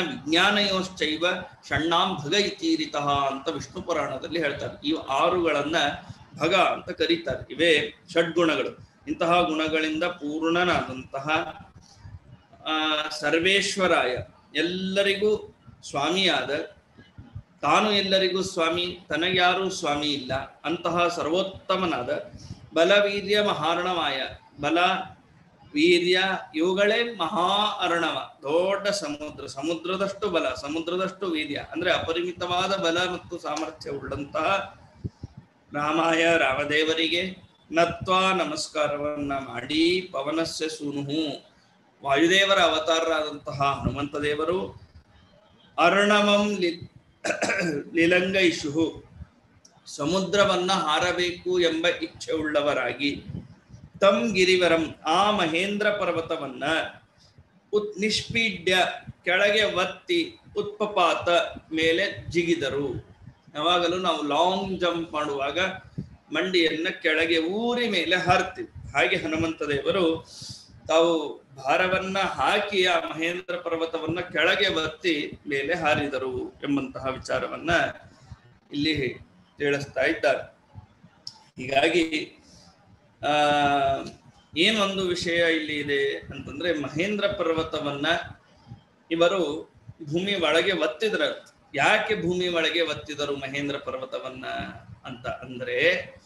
ವಿಜ್ಞಾನಯೋಶ್ಚೈವ ಷಣ್ಣಾಂ ಭಗ ಇತೀರಿತಃ ಅಂತ ವಿಷ್ಣು ಪುರಾಣದಲ್ಲಿ ಹೇಳ್ತಾರೆ ಈ ಆರುಗಳನ್ನ ಭಗ ಅಂತ ಕರೀತಾರೆ ಇವೇ ಷಡ್ಗುಣಗಳು ಇಂತಹ ಗುಣಗಳಿಂದ ಪೂರ್ಣನಾದಂತಹ ಆ ಸರ್ವೇಶ್ವರಾಯ ಎಲ್ಲರಿಗೂ ಸ್ವಾಮಿಯಾದ ತಾನು ಎಲ್ಲರಿಗೂ ಸ್ವಾಮಿ ತನಗ್ಯಾರೂ ಸ್ವಾಮಿ ಇಲ್ಲ ಅಂತಹ ಸರ್ವೋತ್ತಮನಾದ ಬಲವೀರ್ಯ ಮಹಾರ್ಣವಾಯ ಬಲ ವೀರ್ಯ ಇವುಗಳೇ ಮಹಾ ಅರ್ಣವ ದೊಡ್ಡ ಸಮುದ್ರ ಸಮುದ್ರದಷ್ಟು ಬಲ ಸಮುದ್ರದಷ್ಟು ವೀರ್ಯ ಅಂದ್ರೆ ಅಪರಿಮಿತವಾದ ಬಲ ಮತ್ತು ಸಾಮರ್ಥ್ಯ ಉಳ್ಳಂತಹ ರಾಮಾಯ ರಾಮದೇವರಿಗೆ ನತ್ವಾ ನಮಸ್ಕಾರವನ್ನ ಮಾಡಿ ಪವನಸ್ಯ ಸೂನುಹು ವಾಯುದೇವರ ಅವತಾರರಾದಂತಹ ಹನುಮಂತ ದೇವರು ಅರ್ಣವಂ ಲಿ ಲಿಲಂಗೈಷು ಸಮುದ್ರವನ್ನ ಹಾರಬೇಕು ಎಂಬ ಇಚ್ಛೆ ಉಳ್ಳವರಾಗಿ ತಂ ಗಿರಿವರಂ ಆ ಮಹೇಂದ್ರ ಪರ್ವತವನ್ನ ಉತ್ ನಿಷ್ಪೀಡ್ಯ ಕೆಳಗೆ ಒತ್ತಿ ಉತ್ಪಪಾತ ಮೇಲೆ ಜಿಗಿದರು ಯಾವಾಗಲೂ ನಾವು ಲಾಂಗ್ ಜಂಪ್ ಮಾಡುವಾಗ ಮಂಡಿಯನ್ನ ಕೆಳಗೆ ಊರಿ ಮೇಲೆ ಹಾರ್ತೀವಿ ಹಾಗೆ ಹನುಮಂತ ದೇವರು ತಾವು ಭಾರವನ್ನ ಹಾಕಿ ಆ ಮಹೇಂದ್ರ ಪರ್ವತವನ್ನ ಕೆಳಗೆ ಒತ್ತಿ ಮೇಲೆ ಹಾರಿದರು ಎಂಬಂತಹ ವಿಚಾರವನ್ನ ಇಲ್ಲಿ ತಿಳಿಸ್ತಾ ಇದ್ದಾರೆ ಹೀಗಾಗಿ ಆ ಏನೊಂದು ವಿಷಯ ಇಲ್ಲಿ ಇದೆ ಅಂತಂದ್ರೆ ಮಹೇಂದ್ರ ಪರ್ವತವನ್ನ ಇವರು ಭೂಮಿ ಒಳಗೆ ಒತ್ತಿದ್ರ ಯಾಕೆ ಭೂಮಿ ಒಳಗೆ ಒತ್ತಿದರು ಮಹೇಂದ್ರ ಪರ್ವತವನ್ನ ಅಂತ ಅಂದ್ರೆ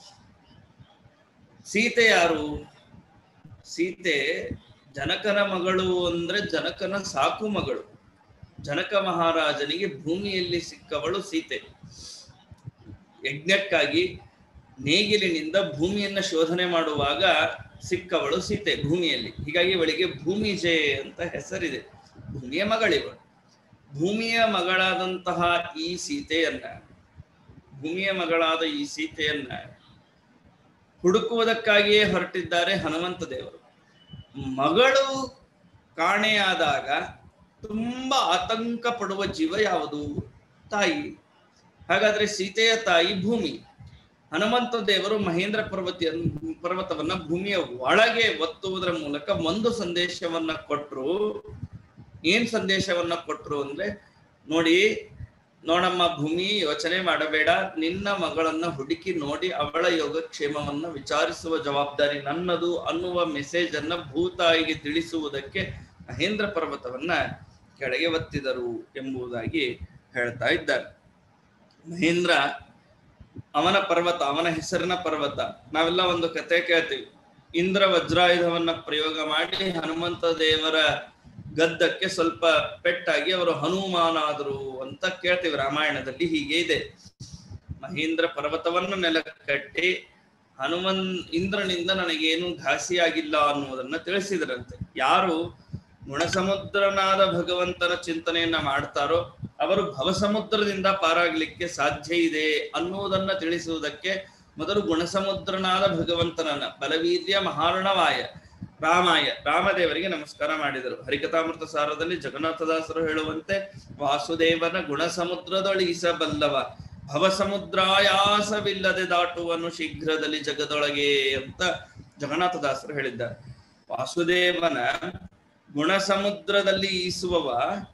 ಸೀತೆ ಯಾರು ಸೀತೆ ಜನಕನ ಮಗಳು ಅಂದ್ರೆ ಜನಕನ ಸಾಕು ಮಗಳು ಜನಕ ಮಹಾರಾಜನಿಗೆ ಭೂಮಿಯಲ್ಲಿ ಸಿಕ್ಕವಳು ಸೀತೆ ಯಜ್ಞಕ್ಕಾಗಿ ನೇಗಿಲಿನಿಂದ ಭೂಮಿಯನ್ನ ಶೋಧನೆ ಮಾಡುವಾಗ ಸಿಕ್ಕವಳು ಸೀತೆ ಭೂಮಿಯಲ್ಲಿ ಹೀಗಾಗಿ ಇವಳಿಗೆ ಭೂಮಿಜೆ ಅಂತ ಹೆಸರಿದೆ ಭೂಮಿಯ ಮಗಳಿವಳು ಭೂಮಿಯ ಮಗಳಾದಂತಹ ಈ ಸೀತೆಯನ್ನ ಭೂಮಿಯ ಮಗಳಾದ ಈ ಸೀತೆಯನ್ನ ಹುಡುಕುವುದಕ್ಕಾಗಿಯೇ ಹೊರಟಿದ್ದಾರೆ ಹನುಮಂತ ದೇವರು ಮಗಳು ಕಾಣೆಯಾದಾಗ ತುಂಬಾ ಆತಂಕ ಪಡುವ ಜೀವ ಯಾವುದು ತಾಯಿ ಹಾಗಾದ್ರೆ ಸೀತೆಯ ತಾಯಿ ಭೂಮಿ ಹನುಮಂತ ದೇವರು ಮಹೇಂದ್ರ ಪರ್ವತಿಯ ಪರ್ವತವನ್ನ ಭೂಮಿಯ ಒಳಗೆ ಒತ್ತುವುದರ ಮೂಲಕ ಒಂದು ಸಂದೇಶವನ್ನ ಕೊಟ್ರು ಏನ್ ಸಂದೇಶವನ್ನ ಕೊಟ್ರು ಅಂದ್ರೆ ನೋಡಿ ನೋಡಮ್ಮ ಭೂಮಿ ಯೋಚನೆ ಮಾಡಬೇಡ ನಿನ್ನ ಮಗಳನ್ನ ಹುಡುಕಿ ನೋಡಿ ಅವಳ ಯೋಗಕ್ಷೇಮವನ್ನ ವಿಚಾರಿಸುವ ಜವಾಬ್ದಾರಿ ನನ್ನದು ಅನ್ನುವ ಮೆಸೇಜ್ ಅನ್ನ ಭೂತಾಯಿಗೆ ತಿಳಿಸುವುದಕ್ಕೆ ಮಹೇಂದ್ರ ಪರ್ವತವನ್ನ ಕೆಳಗೆ ಒತ್ತಿದರು ಎಂಬುದಾಗಿ ಹೇಳ್ತಾ ಇದ್ದಾರೆ ಮಹೇಂದ್ರ ಅವನ ಪರ್ವತ ಅವನ ಹೆಸರಿನ ಪರ್ವತ ನಾವೆಲ್ಲ ಒಂದು ಕತೆ ಕೇಳ್ತೀವಿ ಇಂದ್ರ ವಜ್ರಾಯುಧವನ್ನ ಪ್ರಯೋಗ ಮಾಡಿ ಹನುಮಂತ ದೇವರ ಗದ್ದಕ್ಕೆ ಸ್ವಲ್ಪ ಪೆಟ್ಟಾಗಿ ಅವರು ಹನುಮಾನಾದರು ಅಂತ ಕೇಳ್ತೀವಿ ರಾಮಾಯಣದಲ್ಲಿ ಹೀಗೆ ಇದೆ ಮಹೇಂದ್ರ ಪರ್ವತವನ್ನು ನೆಲ ಕಟ್ಟಿ ಹನುಮನ್ ಇಂದ್ರನಿಂದ ನನಗೇನು ಘಾಸಿಯಾಗಿಲ್ಲ ಅನ್ನುವುದನ್ನ ತಿಳಿಸಿದ್ರಂತೆ ಯಾರು ಗುಣಸಮುದ್ರನಾದ ಭಗವಂತನ ಚಿಂತನೆಯನ್ನ ಮಾಡ್ತಾರೋ ಅವರು ಭವಸಮುದ್ರದಿಂದ ಪಾರಾಗ್ಲಿಕ್ಕೆ ಸಾಧ್ಯ ಇದೆ ಅನ್ನುವುದನ್ನ ತಿಳಿಸುವುದಕ್ಕೆ ಮೊದಲು ಗುಣಸಮುದ್ರನಾದ ಭಗವಂತನನ್ನ ಬಲವೀರ್ಯ ಮಹಾರ್ಣವಾಯ ರಾಮಾಯ ರಾಮದೇವರಿಗೆ ನಮಸ್ಕಾರ ಮಾಡಿದರು ಹರಿಕಥಾಮೃತ ಸಾರದಲ್ಲಿ ಜಗನ್ನಾಥದಾಸರು ಹೇಳುವಂತೆ ವಾಸುದೇವನ ಗುಣ ಸಮುದ್ರದೊಳಿಸಬಲ್ಲವ ಭವ ಸಮುದ್ರಾಯಾಸವಿಲ್ಲದೆ ದಾಟುವನು ಶೀಘ್ರದಲ್ಲಿ ಜಗದೊಳಗೆ ಅಂತ ಜಗನ್ನಾಥದಾಸರು ಹೇಳಿದ್ದಾರೆ ವಾಸುದೇವನ ಗುಣ ಸಮುದ್ರದಲ್ಲಿ ಈಸುವವ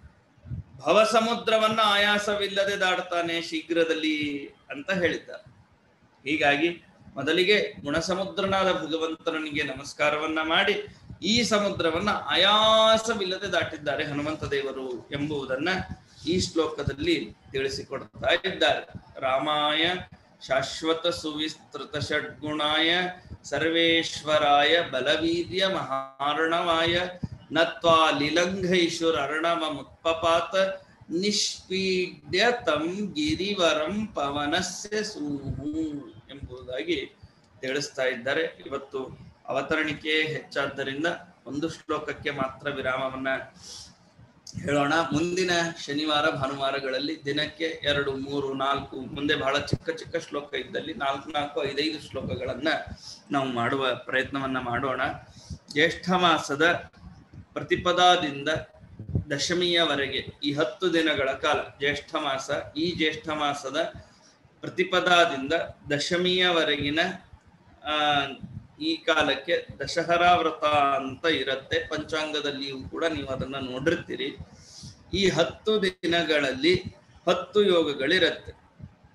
ಭವ ಸಮುದ್ರವನ್ನ ಆಯಾಸವಿಲ್ಲದೆ ದಾಡ್ತಾನೆ ಶೀಘ್ರದಲ್ಲಿ ಅಂತ ಹೇಳಿದ್ದಾರೆ ಹೀಗಾಗಿ ಮೊದಲಿಗೆ ಗುಣಸಮುದ್ರನಾದ ಭಗವಂತನಿಗೆ ನಮಸ್ಕಾರವನ್ನ ಮಾಡಿ ಈ ಸಮುದ್ರವನ್ನ ಆಯಾಸವಿಲ್ಲದೆ ದಾಟಿದ್ದಾರೆ ಹನುಮಂತ ದೇವರು ಎಂಬುದನ್ನ ಈ ಶ್ಲೋಕದಲ್ಲಿ ತಿಳಿಸಿಕೊಡ್ತಾ ಇದ್ದಾರೆ ರಾಮಾಯ ಶಾಶ್ವತ ಸುವಿಸ್ತೃತ ಷಡ್ಗುಣಾಯ ಸರ್ವೇಶ್ವರಾಯ ಬಲವೀರ್ಯ ಮಹಾರ್ಣವಾಯ ನತ್ವಾ ಲಿಲಂಘೈಶ್ವರ ಅರ್ಣವ ಮುತ್ಪಪಾತ ನಿಷ್ಪೀಡ್ಯ ತಂ ಗಿರಿವರಂ ಪವನಸ್ಯ ಸೂಹು ಎಂಬುದಾಗಿ ತಿಳಿಸ್ತಾ ಇದ್ದಾರೆ ಇವತ್ತು ಅವತರಣಿಕೆ ಹೆಚ್ಚಾದ್ದರಿಂದ ಒಂದು ಶ್ಲೋಕಕ್ಕೆ ಮಾತ್ರ ವಿರಾಮವನ್ನ ಹೇಳೋಣ ಮುಂದಿನ ಶನಿವಾರ ಭಾನುವಾರಗಳಲ್ಲಿ ದಿನಕ್ಕೆ ಎರಡು ಮೂರು ನಾಲ್ಕು ಮುಂದೆ ಬಹಳ ಚಿಕ್ಕ ಚಿಕ್ಕ ಶ್ಲೋಕ ಇದ್ದಲ್ಲಿ ನಾಲ್ಕು ನಾಲ್ಕು ಐದೈದು ಶ್ಲೋಕಗಳನ್ನ ನಾವು ಮಾಡುವ ಪ್ರಯತ್ನವನ್ನ ಮಾಡೋಣ ಜ್ಯೇಷ್ಠ ಮಾಸದ ಪ್ರತಿಪದಾದಿಂದ ದಶಮಿಯವರೆಗೆ ಈ ಹತ್ತು ದಿನಗಳ ಕಾಲ ಜ್ಯೇಷ್ಠ ಮಾಸ ಈ ಜ್ಯೇಷ್ಠ ಮಾಸದ ಪ್ರತಿಪದಾದಿಂದ ದಶಮಿಯವರೆಗಿನ ಆ ಈ ಕಾಲಕ್ಕೆ ದಶಹರಾ ವ್ರತ ಅಂತ ಇರುತ್ತೆ ಪಂಚಾಂಗದಲ್ಲಿಯೂ ಕೂಡ ನೀವು ಅದನ್ನ ನೋಡಿರ್ತೀರಿ ಈ ಹತ್ತು ದಿನಗಳಲ್ಲಿ ಹತ್ತು ಯೋಗಗಳಿರುತ್ತೆ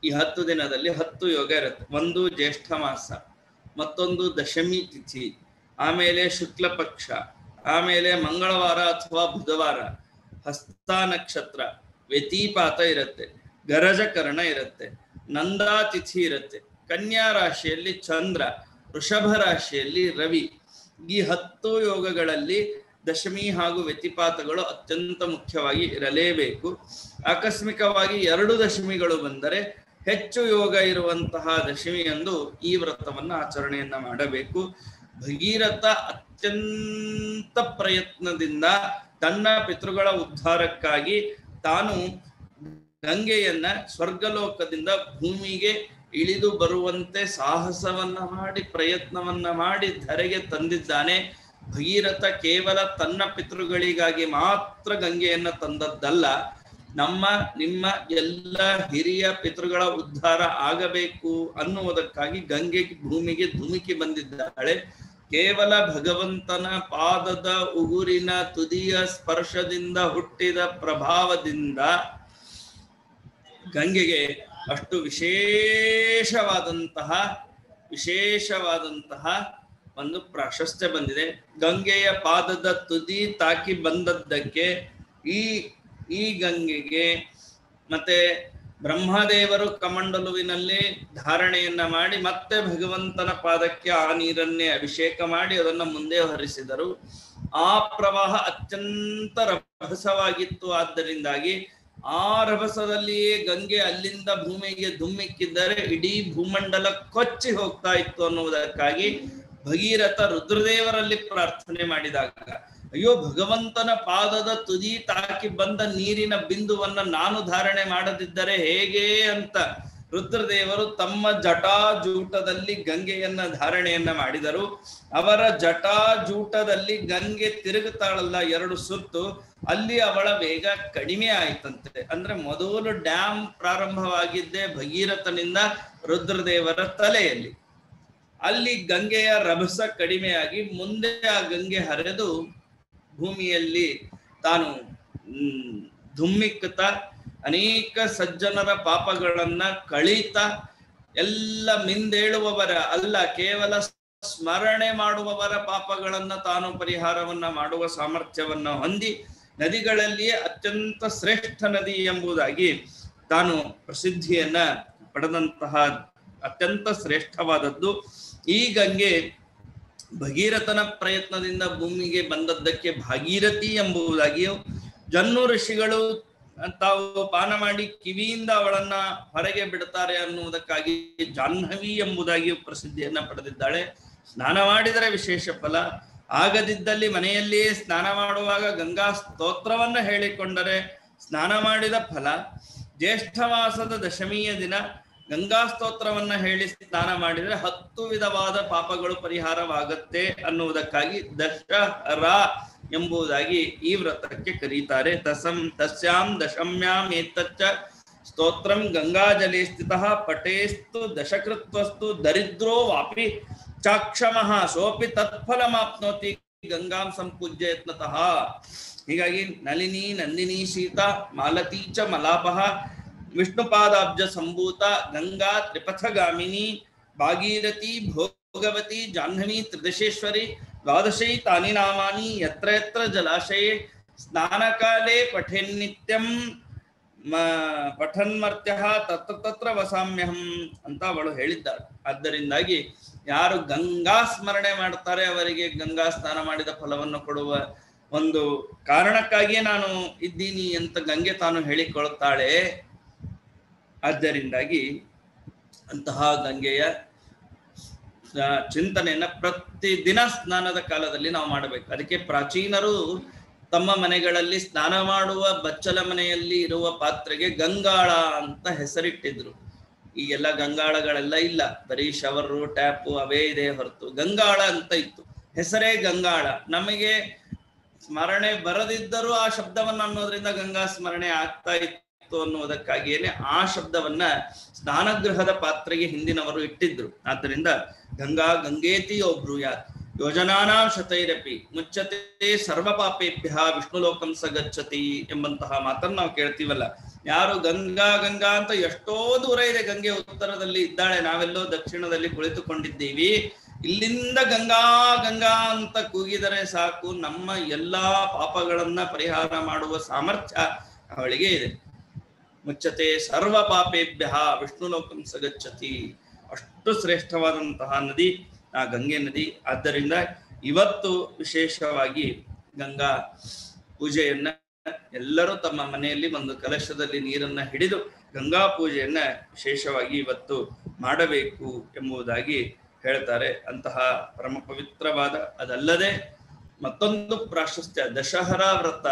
ಈ ಹತ್ತು ದಿನದಲ್ಲಿ ಹತ್ತು ಯೋಗ ಇರುತ್ತೆ ಒಂದು ಜ್ಯೇಷ್ಠ ಮಾಸ ಮತ್ತೊಂದು ದಶಮಿ ತಿಥಿ ಆಮೇಲೆ ಶುಕ್ಲ ಪಕ್ಷ ಆಮೇಲೆ ಮಂಗಳವಾರ ಅಥವಾ ಬುಧವಾರ ಹಸ್ತ ನಕ್ಷತ್ರ ವ್ಯತಿಪಾತ ಇರುತ್ತೆ ಗರಜಕರಣ ಇರುತ್ತೆ ನಂದಾ ತಿಥಿ ಇರುತ್ತೆ ಕನ್ಯಾ ರಾಶಿಯಲ್ಲಿ ಚಂದ್ರ ವೃಷಭ ರಾಶಿಯಲ್ಲಿ ರವಿ ಈ ಹತ್ತು ಯೋಗಗಳಲ್ಲಿ ದಶಮಿ ಹಾಗೂ ವ್ಯತಿಪಾತಗಳು ಅತ್ಯಂತ ಮುಖ್ಯವಾಗಿ ಇರಲೇಬೇಕು ಆಕಸ್ಮಿಕವಾಗಿ ಎರಡು ದಶಮಿಗಳು ಬಂದರೆ ಹೆಚ್ಚು ಯೋಗ ಇರುವಂತಹ ದಶಮಿಯಂದು ಈ ವ್ರತವನ್ನು ಆಚರಣೆಯನ್ನ ಮಾಡಬೇಕು ಭಗೀರಥ ಅತ್ಯಂತ ಪ್ರಯತ್ನದಿಂದ ತನ್ನ ಪಿತೃಗಳ ಉದ್ಧಾರಕ್ಕಾಗಿ ತಾನು ಗಂಗೆಯನ್ನ ಸ್ವರ್ಗಲೋಕದಿಂದ ಭೂಮಿಗೆ ಇಳಿದು ಬರುವಂತೆ ಸಾಹಸವನ್ನ ಮಾಡಿ ಪ್ರಯತ್ನವನ್ನ ಮಾಡಿ ಧರೆಗೆ ತಂದಿದ್ದಾನೆ ಭಗೀರಥ ಕೇವಲ ತನ್ನ ಪಿತೃಗಳಿಗಾಗಿ ಮಾತ್ರ ಗಂಗೆಯನ್ನ ತಂದದ್ದಲ್ಲ ನಮ್ಮ ನಿಮ್ಮ ಎಲ್ಲ ಹಿರಿಯ ಪಿತೃಗಳ ಉದ್ಧಾರ ಆಗಬೇಕು ಅನ್ನುವುದಕ್ಕಾಗಿ ಗಂಗೆ ಭೂಮಿಗೆ ಧುಮುಕಿ ಬಂದಿದ್ದಾಳೆ ಕೇವಲ ಭಗವಂತನ ಪಾದದ ಉಗುರಿನ ತುದಿಯ ಸ್ಪರ್ಶದಿಂದ ಹುಟ್ಟಿದ ಪ್ರಭಾವದಿಂದ ಗಂಗೆಗೆ ಅಷ್ಟು ವಿಶೇಷವಾದಂತಹ ವಿಶೇಷವಾದಂತಹ ಒಂದು ಪ್ರಾಶಸ್ತ್ಯ ಬಂದಿದೆ ಗಂಗೆಯ ಪಾದದ ತುದಿ ತಾಕಿ ಬಂದದ್ದಕ್ಕೆ ಈ ಈ ಗಂಗೆಗೆ ಮತ್ತೆ ಬ್ರಹ್ಮದೇವರು ಕಮಂಡಲುವಿನಲ್ಲಿ ಧಾರಣೆಯನ್ನ ಮಾಡಿ ಮತ್ತೆ ಭಗವಂತನ ಪಾದಕ್ಕೆ ಆ ನೀರನ್ನೇ ಅಭಿಷೇಕ ಮಾಡಿ ಅದನ್ನ ಮುಂದೆ ಹರಿಸಿದರು ಆ ಪ್ರವಾಹ ಅತ್ಯಂತ ರಭಸವಾಗಿತ್ತು ಆದ್ದರಿಂದಾಗಿ ಆ ರಭಸದಲ್ಲಿಯೇ ಗಂಗೆ ಅಲ್ಲಿಂದ ಭೂಮಿಗೆ ಧುಮ್ಮಿಕ್ಕಿದ್ದರೆ ಇಡೀ ಭೂಮಂಡಲ ಕೊಚ್ಚಿ ಹೋಗ್ತಾ ಇತ್ತು ಅನ್ನುವುದಕ್ಕಾಗಿ ಭಗೀರಥ ರುದ್ರದೇವರಲ್ಲಿ ಪ್ರಾರ್ಥನೆ ಮಾಡಿದಾಗ ಅಯ್ಯೋ ಭಗವಂತನ ಪಾದದ ತುದಿ ತಾಕಿ ಬಂದ ನೀರಿನ ಬಿಂದುವನ್ನ ನಾನು ಧಾರಣೆ ಮಾಡದಿದ್ದರೆ ಹೇಗೆ ಅಂತ ರುದ್ರದೇವರು ತಮ್ಮ ಜಟಾಜೂಟದಲ್ಲಿ ಗಂಗೆಯನ್ನ ಧಾರಣೆಯನ್ನ ಮಾಡಿದರು ಅವರ ಜಟಾಜೂಟದಲ್ಲಿ ಗಂಗೆ ತಿರುಗುತ್ತಾಳಲ್ಲ ಎರಡು ಸುತ್ತು ಅಲ್ಲಿ ಅವಳ ವೇಗ ಕಡಿಮೆ ಆಯ್ತಂತೆ ಅಂದ್ರೆ ಮೊದಲು ಡ್ಯಾಮ್ ಪ್ರಾರಂಭವಾಗಿದ್ದೇ ಭಗೀರಥನಿಂದ ರುದ್ರದೇವರ ತಲೆಯಲ್ಲಿ ಅಲ್ಲಿ ಗಂಗೆಯ ರಭಸ ಕಡಿಮೆಯಾಗಿ ಮುಂದೆ ಆ ಗಂಗೆ ಹರಿದು ಭೂಮಿಯಲ್ಲಿ ತಾನು ಹ್ಮ್, ಧುಮ್ಮಿಕ್ಕುತ್ತಾ ಅನೇಕ ಸಜ್ಜನರ ಪಾಪಗಳನ್ನ ಕಳೀತ ಎಲ್ಲ ಮಿಂದೇಳುವವರ ಅಲ್ಲ ಕೇವಲ ಸ್ಮರಣೆ ಮಾಡುವವರ ಪಾಪಗಳನ್ನ ತಾನು ಪರಿಹಾರವನ್ನ ಮಾಡುವ ಸಾಮರ್ಥ್ಯವನ್ನ ಹೊಂದಿ ನದಿಗಳಲ್ಲಿಯೇ ಅತ್ಯಂತ ಶ್ರೇಷ್ಠ ನದಿ ಎಂಬುದಾಗಿ ತಾನು ಪ್ರಸಿದ್ಧಿಯನ್ನ ಪಡೆದಂತಹ ಅತ್ಯಂತ ಶ್ರೇಷ್ಠವಾದದ್ದು ಈ ಗಂಗೆ ಭಗೀರಥನ ಪ್ರಯತ್ನದಿಂದ ಭೂಮಿಗೆ ಬಂದದ್ದಕ್ಕೆ ಭಾಗೀರಥಿ ಎಂಬುದಾಗಿಯೂ ಜನ್ನು ಋಷಿಗಳು ತಾವು ಪಾನ ಮಾಡಿ ಕಿವಿಯಿಂದ ಅವಳನ್ನ ಹೊರಗೆ ಬಿಡುತ್ತಾರೆ ಅನ್ನುವುದಕ್ಕಾಗಿ ಜಾಹ್ನವಿ ಎಂಬುದಾಗಿಯೂ ಪ್ರಸಿದ್ಧಿಯನ್ನ ಪಡೆದಿದ್ದಾಳೆ ಸ್ನಾನ ಮಾಡಿದರೆ ವಿಶೇಷ ಫಲ ಆಗದಿದ್ದಲ್ಲಿ ಮನೆಯಲ್ಲಿಯೇ ಸ್ನಾನ ಮಾಡುವಾಗ ಗಂಗಾ ಸ್ತೋತ್ರವನ್ನ ಹೇಳಿಕೊಂಡರೆ ಸ್ನಾನ ಮಾಡಿದ ಫಲ ಜ್ಯೇಷ್ಠ ಮಾಸದ ದಶಮಿಯ ದಿನ ಗಂಗಾ ಸ್ತೋತ್ರವನ್ನ ಹೇಳಿ ಸ್ನಾನ ಮಾಡಿದರೆ ಹತ್ತು ವಿಧವಾದ ಪಾಪಗಳು ಪರಿಹಾರವಾಗುತ್ತೆ ಅನ್ನುವುದಕ್ಕಾಗಿ ದಶರ ಎಂಬುದಾಗಿ ಈ ವ್ರತಕ್ಕೆ ಕರೀತಾರೆ ತಸಂ ತಸ್ಯಾಂ ದಶಮ್ಯಾಂ ಏತಚ್ಚ ಸ್ತೋತ್ರಂ ಗಂಗಾಜಲೆ ಸ್ಥಿತ ಪಟೇಸ್ತು ದಶಕೃತ್ವಸ್ತು ದರಿದ್ರೋ ವಾಪಿ ಚಾಕ್ಷಮಃ ಸೋಪಿ ತತ್ಫಲಮಾಪ್ನೋತಿ ಗಂಗಾಂ ಸಂಪೂಜ್ಯ ಯತ್ನತಃ ಹೀಗಾಗಿ ನಳಿನಿ ನಂದಿನಿ ಸೀತಾ ಮಾಲತಿ ಚ ಮಲಾಪಃ ವಿಷ್ಣುಪಾದಾಬ್ಜ ಸಂಭೂತ ಗಂಗಾ ತ್ರಿಪಥಗಾಮಿನಿ ಭಾಗೀರಥಿ ಭೋಗವತಿ ಜಾಹ್ನವಿ ತ್ರಿದಶೇಶ್ವರಿ ದ್ವಾದಶೈ ತಾನಿ ನಾಮಾನಿ ಯತ್ರ ಯತ್ರ ಜಲಾಶಯೇ ಸ್ನಾನಕಾಲೇ ಪಠೆನ್ನಿತ್ಯಂ ಮ ಪಠನ್ಮರ್ತ್ಯ ತತ್ರ ತತ್ರ ವಸಾಮ್ಯಹಂ ಅಂತ ಅವಳು ಹೇಳಿದ್ದಾಳೆ ಆದ್ದರಿಂದಾಗಿ ಯಾರು ಗಂಗಾ ಸ್ಮರಣೆ ಮಾಡ್ತಾರೆ ಅವರಿಗೆ ಗಂಗಾ ಸ್ನಾನ ಮಾಡಿದ ಫಲವನ್ನು ಕೊಡುವ ಒಂದು ಕಾರಣಕ್ಕಾಗಿಯೇ ನಾನು ಇದ್ದೀನಿ ಅಂತ ಗಂಗೆ ತಾನು ಹೇಳಿಕೊಳ್ಳುತ್ತಾಳೆ ಆದ್ದರಿಂದಾಗಿ ಅಂತಹ ಗಂಗೆಯ ಆ, ಚಿಂತನೆಯನ್ನ ಪ್ರತಿದಿನ ಸ್ನಾನದ ಕಾಲದಲ್ಲಿ ನಾವು ಮಾಡಬೇಕು ಅದಕ್ಕೆ ಪ್ರಾಚೀನರು ತಮ್ಮ ಮನೆಗಳಲ್ಲಿ ಸ್ನಾನ ಮಾಡುವ ಬಚ್ಚಲ ಮನೆಯಲ್ಲಿ ಇರುವ ಪಾತ್ರೆಗೆ ಗಂಗಾಳ ಅಂತ ಹೆಸರಿಟ್ಟಿದ್ರು ಈಗೆಲ್ಲ ಗಂಗಾಳಗಳೆಲ್ಲ ಇಲ್ಲ ಬರೀ ಶವರು ಟ್ಯಾಪು ಅವೇ ಇದೆ ಹೊರತು ಗಂಗಾಳ ಅಂತ ಇತ್ತು ಹೆಸರೇ ಗಂಗಾಳ ನಮಗೆ ಸ್ಮರಣೆ ಬರದಿದ್ದರೂ ಆ ಶಬ್ದವನ್ನ ಅನ್ನೋದ್ರಿಂದ ಗಂಗಾ ಸ್ಮರಣೆ ಆಗ್ತಾ ಇತ್ತು ಅನ್ನುವುದಕ್ಕಾಗಿಯೇನೆ ಆ ಶಬ್ದವನ್ನ ಸ್ನಾನಗೃಹದ ಪಾತ್ರೆಗೆ ಹಿಂದಿನವರು ಇಟ್ಟಿದ್ರು ಆದ್ದರಿಂದ ಗಂಗಾ ಗಂಗೇತಿ ಒಬ್ರೂಯಾತ್ ಯೋಜನಾನಾಂ ಶತೈರಪಿ ಮುಚ್ಚತೆ ಸರ್ವ ಪಾಪೇಭ್ಯ ವಿಷ್ಣುಲೋಕಂ ಸ ಗಚ್ಚತಿ ಎಂಬಂತಹ ಮಾತನ್ನು ನಾವು ಕೇಳ್ತೀವಲ್ಲ ಯಾರು ಗಂಗಾ ಗಂಗಾ ಅಂತ ಎಷ್ಟೋ ದೂರ ಇದೆ ಗಂಗೆ ಉತ್ತರದಲ್ಲಿ ಇದ್ದಾಳೆ ನಾವೆಲ್ಲೋ ದಕ್ಷಿಣದಲ್ಲಿ ಕುಳಿತುಕೊಂಡಿದ್ದೀವಿ ಇಲ್ಲಿಂದ ಗಂಗಾ ಗಂಗಾ ಅಂತ ಕೂಗಿದರೆ ಸಾಕು ನಮ್ಮ ಎಲ್ಲಾ ಪಾಪಗಳನ್ನ ಪರಿಹಾರ ಮಾಡುವ ಸಾಮರ್ಥ್ಯ ಅವಳಿಗೆ ಇದೆ ಮುಚ್ಚತೆ ಸರ್ವ ಪಾಪೇಭ್ಯ ವಿಷ್ಣು ಲೋಕಂ ಸಗಚ್ಚತಿ ಅಷ್ಟು ಶ್ರೇಷ್ಠವಾದಂತಹ ನದಿ ಆ ಗಂಗೆ ನದಿ ಆದ್ದರಿಂದ ಇವತ್ತು ವಿಶೇಷವಾಗಿ ಗಂಗಾ ಪೂಜೆಯನ್ನ ಎಲ್ಲರೂ ತಮ್ಮ ಮನೆಯಲ್ಲಿ ಒಂದು ಕಲಶದಲ್ಲಿ ನೀರನ್ನ ಹಿಡಿದು ಗಂಗಾ ಪೂಜೆಯನ್ನ ವಿಶೇಷವಾಗಿ ಇವತ್ತು ಮಾಡಬೇಕು ಎಂಬುದಾಗಿ ಹೇಳ್ತಾರೆ ಅಂತಹ ಪರಮ ಪವಿತ್ರವಾದ ಅದಲ್ಲದೆ ಮತ್ತೊಂದು ಪ್ರಾಶಸ್ತ್ಯ ದಶಹರಾ ವ್ರತ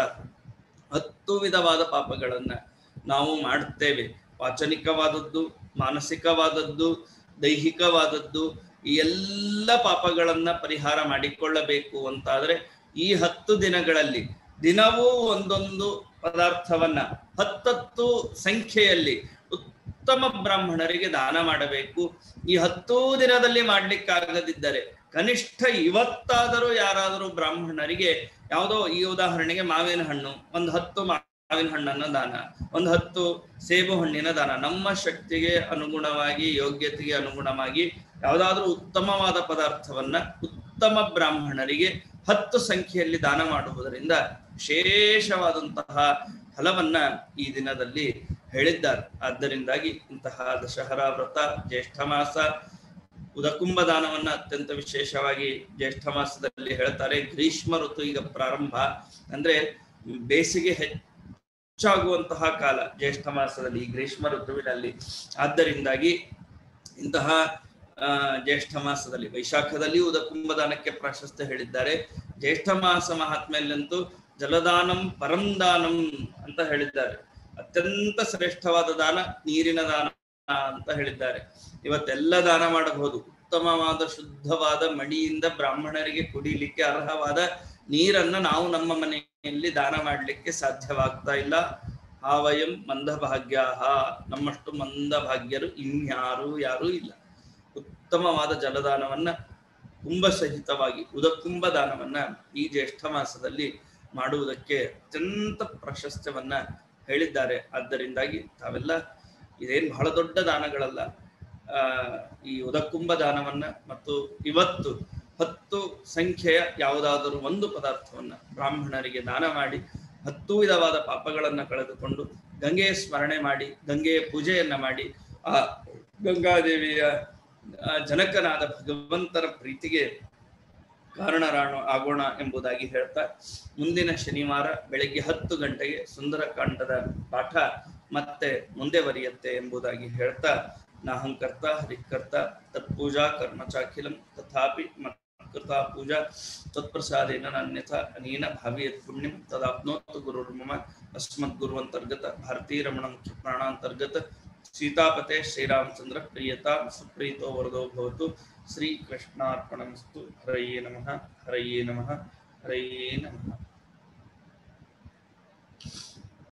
ಹತ್ತು ವಿಧವಾದ ಪಾಪಗಳನ್ನ ನಾವು ಮಾಡುತ್ತೇವೆ ವಾಚನಿಕವಾದದ್ದು ಮಾನಸಿಕವಾದದ್ದು ದೈಹಿಕವಾದದ್ದು ಈ ಎಲ್ಲ ಪಾಪಗಳನ್ನ ಪರಿಹಾರ ಮಾಡಿಕೊಳ್ಳಬೇಕು ಅಂತಾದ್ರೆ ಈ ಹತ್ತು ದಿನಗಳಲ್ಲಿ ದಿನವೂ ಒಂದೊಂದು ಪದಾರ್ಥವನ್ನ ಹತ್ತತ್ತು ಸಂಖ್ಯೆಯಲ್ಲಿ ಉತ್ತಮ ಬ್ರಾಹ್ಮಣರಿಗೆ ದಾನ ಮಾಡಬೇಕು ಈ ಹತ್ತೂ ದಿನದಲ್ಲಿ ಮಾಡ್ಲಿಕ್ಕಾಗದಿದ್ದರೆ ಕನಿಷ್ಠ ಇವತ್ತಾದರೂ ಯಾರಾದರೂ ಬ್ರಾಹ್ಮಣರಿಗೆ ಯಾವುದೋ ಈ ಉದಾಹರಣೆಗೆ ಮಾವಿನ ಹಣ್ಣು ಒಂದು ಹತ್ತು ಮಾವಿನ ಹಣ್ಣನ್ನ ದಾನ ಒಂದು ಹತ್ತು ಸೇಬು ಹಣ್ಣಿನ ದಾನ ನಮ್ಮ ಶಕ್ತಿಗೆ ಅನುಗುಣವಾಗಿ ಯೋಗ್ಯತೆಗೆ ಅನುಗುಣವಾಗಿ ಯಾವುದಾದ್ರೂ ಉತ್ತಮವಾದ ಪದಾರ್ಥವನ್ನ ಉತ್ತಮ ಬ್ರಾಹ್ಮಣರಿಗೆ ಹತ್ತು ಸಂಖ್ಯೆಯಲ್ಲಿ ದಾನ ಮಾಡುವುದರಿಂದ ವಿಶೇಷವಾದಂತಹ ಫಲವನ್ನ ಈ ದಿನದಲ್ಲಿ ಹೇಳಿದ್ದಾರೆ ಆದ್ದರಿಂದಾಗಿ ಇಂತಹ ದಶಹರಾ ವ್ರತ ಜ್ಯೇಷ್ಠ ಮಾಸ ಉದಕುಂಭ ದಾನವನ್ನ ಅತ್ಯಂತ ವಿಶೇಷವಾಗಿ ಜ್ಯೇಷ್ಠ ಮಾಸದಲ್ಲಿ ಹೇಳ್ತಾರೆ ಗ್ರೀಷ್ಮ ಋತು ಈಗ ಪ್ರಾರಂಭ ಅಂದ್ರೆ ಬೇಸಿಗೆ ಹೆಚ್ಚಾಗುವಂತಹ ಕಾಲ ಜ್ಯೇಷ್ಠ ಮಾಸದಲ್ಲಿ ಈ ಗ್ರೀಷ್ಮ ಋತುವಿನಲ್ಲಿ ಆದ್ದರಿಂದಾಗಿ ಇಂತಹ ಆ ಜ್ಯೇಷ್ಠ ಮಾಸದಲ್ಲಿ ವೈಶಾಖದಲ್ಲಿ ಉದಕುಂಭ ದಾನಕ್ಕೆ ಪ್ರಾಶಸ್ತ್ಯ ಹೇಳಿದ್ದಾರೆ ಜ್ಯೇಷ್ಠ ಮಾಸ ಮಹಾತ್ಮೆಯಲ್ಲಂತೂ ಜಲದಾನಂ ಪರಂ ದಾನಂ ಅಂತ ಹೇಳಿದ್ದಾರೆ ಅತ್ಯಂತ ಶ್ರೇಷ್ಠವಾದ ದಾನ ನೀರಿನ ದಾನ ಅಂತ ಹೇಳಿದ್ದಾರೆ ಇವತ್ತೆಲ್ಲ ದಾನ ಮಾಡಬಹುದು ಉತ್ತಮವಾದ ಶುದ್ಧವಾದ ಮಡಿಯಿಂದ ಬ್ರಾಹ್ಮಣರಿಗೆ ಕುಡಿಲಿಕ್ಕೆ ಅರ್ಹವಾದ ನೀರನ್ನ ನಾವು ನಮ್ಮ ಮನೆಯಲ್ಲಿ ದಾನ ಮಾಡಲಿಕ್ಕೆ ಸಾಧ್ಯವಾಗ್ತಾ ಇಲ್ಲ ಹಾವಯಂ ಮಂದಭಾಗ್ಯ ನಮ್ಮಷ್ಟು ಮಂದಭಾಗ್ಯರು ಇನ್ಯಾರೂ ಯಾರೂ ಇಲ್ಲ ಉತ್ತಮವಾದ ಜಲದಾನವನ್ನ ಕುಂಭ ಸಹಿತವಾಗಿ ಉದಕುಂಭ ದಾನವನ್ನ ಈ ಜ್ಯೇಷ್ಠ ಮಾಸದಲ್ಲಿ ಮಾಡುವುದಕ್ಕೆ ಅತ್ಯಂತ ಪ್ರಾಶಸ್ತ್ಯವನ್ನ ಹೇಳಿದ್ದಾರೆ ಆದ್ದರಿಂದಾಗಿ ತಾವೆಲ್ಲ ಇದೇನು ಬಹಳ ದೊಡ್ಡ ದಾನಗಳಲ್ಲ ಆ ಈ ಉದಕುಂಭ ದಾನವನ್ನ ಮತ್ತು ಇವತ್ತು ಹತ್ತು ಸಂಖ್ಯೆಯ ಯಾವುದಾದರೂ ಒಂದು ಪದಾರ್ಥವನ್ನ ಬ್ರಾಹ್ಮಣರಿಗೆ ದಾನ ಮಾಡಿ ಹತ್ತು ವಿಧವಾದ ಪಾಪಗಳನ್ನ ಕಳೆದುಕೊಂಡು ಗಂಗೆಯ ಸ್ಮರಣೆ ಮಾಡಿ ಗಂಗೆಯ ಪೂಜೆಯನ್ನ ಮಾಡಿ ಆ ಗಂಗಾದೇವಿಯ ಆ ಜನಕನಾದ ಭಗವಂತನ ಪ್ರೀತಿಗೆ ಕಾರಣರಾಣ ಆಗೋಣ ಎಂಬುದಾಗಿ ಹೇಳ್ತಾ ಮುಂದಿನ ಶನಿವಾರ ಬೆಳಗ್ಗೆ ಹತ್ತು ಗಂಟೆಗೆ ಸುಂದರಕಾಂಡದ ಪಾಠ ಮತ್ತೆ ಮುಂದೆ ಬರೆಯುತ್ತೆ ಎಂಬುದಾಗಿ ಹೇಳ್ತಾ ನಾಹಂಕರ್ತ ಹರಿಕರ್ತ ತತ್ಪೂಜಾ ಕರ್ಮ ಚಾಖಿಲಂ ತಥಾಪಿ ಮತ್ಕೃತಾ ಪೂಜಾ ತತ್ಪ್ರಸಾದೇನ ನಾನ್ಯಥ ಅನೇನ ಭಾವಿಯತ್ ಪುಣ್ಯಂ ತದಾಪ್ನೋತು ಗುರುರ್ಮಮ ಅಸ್ಮದ್ಗುರುವಂತರ್ಗತ ಭಾರತೀರಮಣ ಮುಖ್ಯ ಪ್ರಾಣಾಂತರ್ಗತ ಸೀತಾಪತೆ ಶ್ರೀರಾಮಚಂದ್ರ ಪ್ರಿಯತಾ ಸುಪ್ರೀತೋ ವರದೋ ಭವತು ಶ್ರೀಕೃಷ್ಣಾರ್ಪಣಮಸ್ತು ಹರಯೇ ನಮಃ ಹರಯೇ ನಮಃ ಹರಯೇ ನಮಃ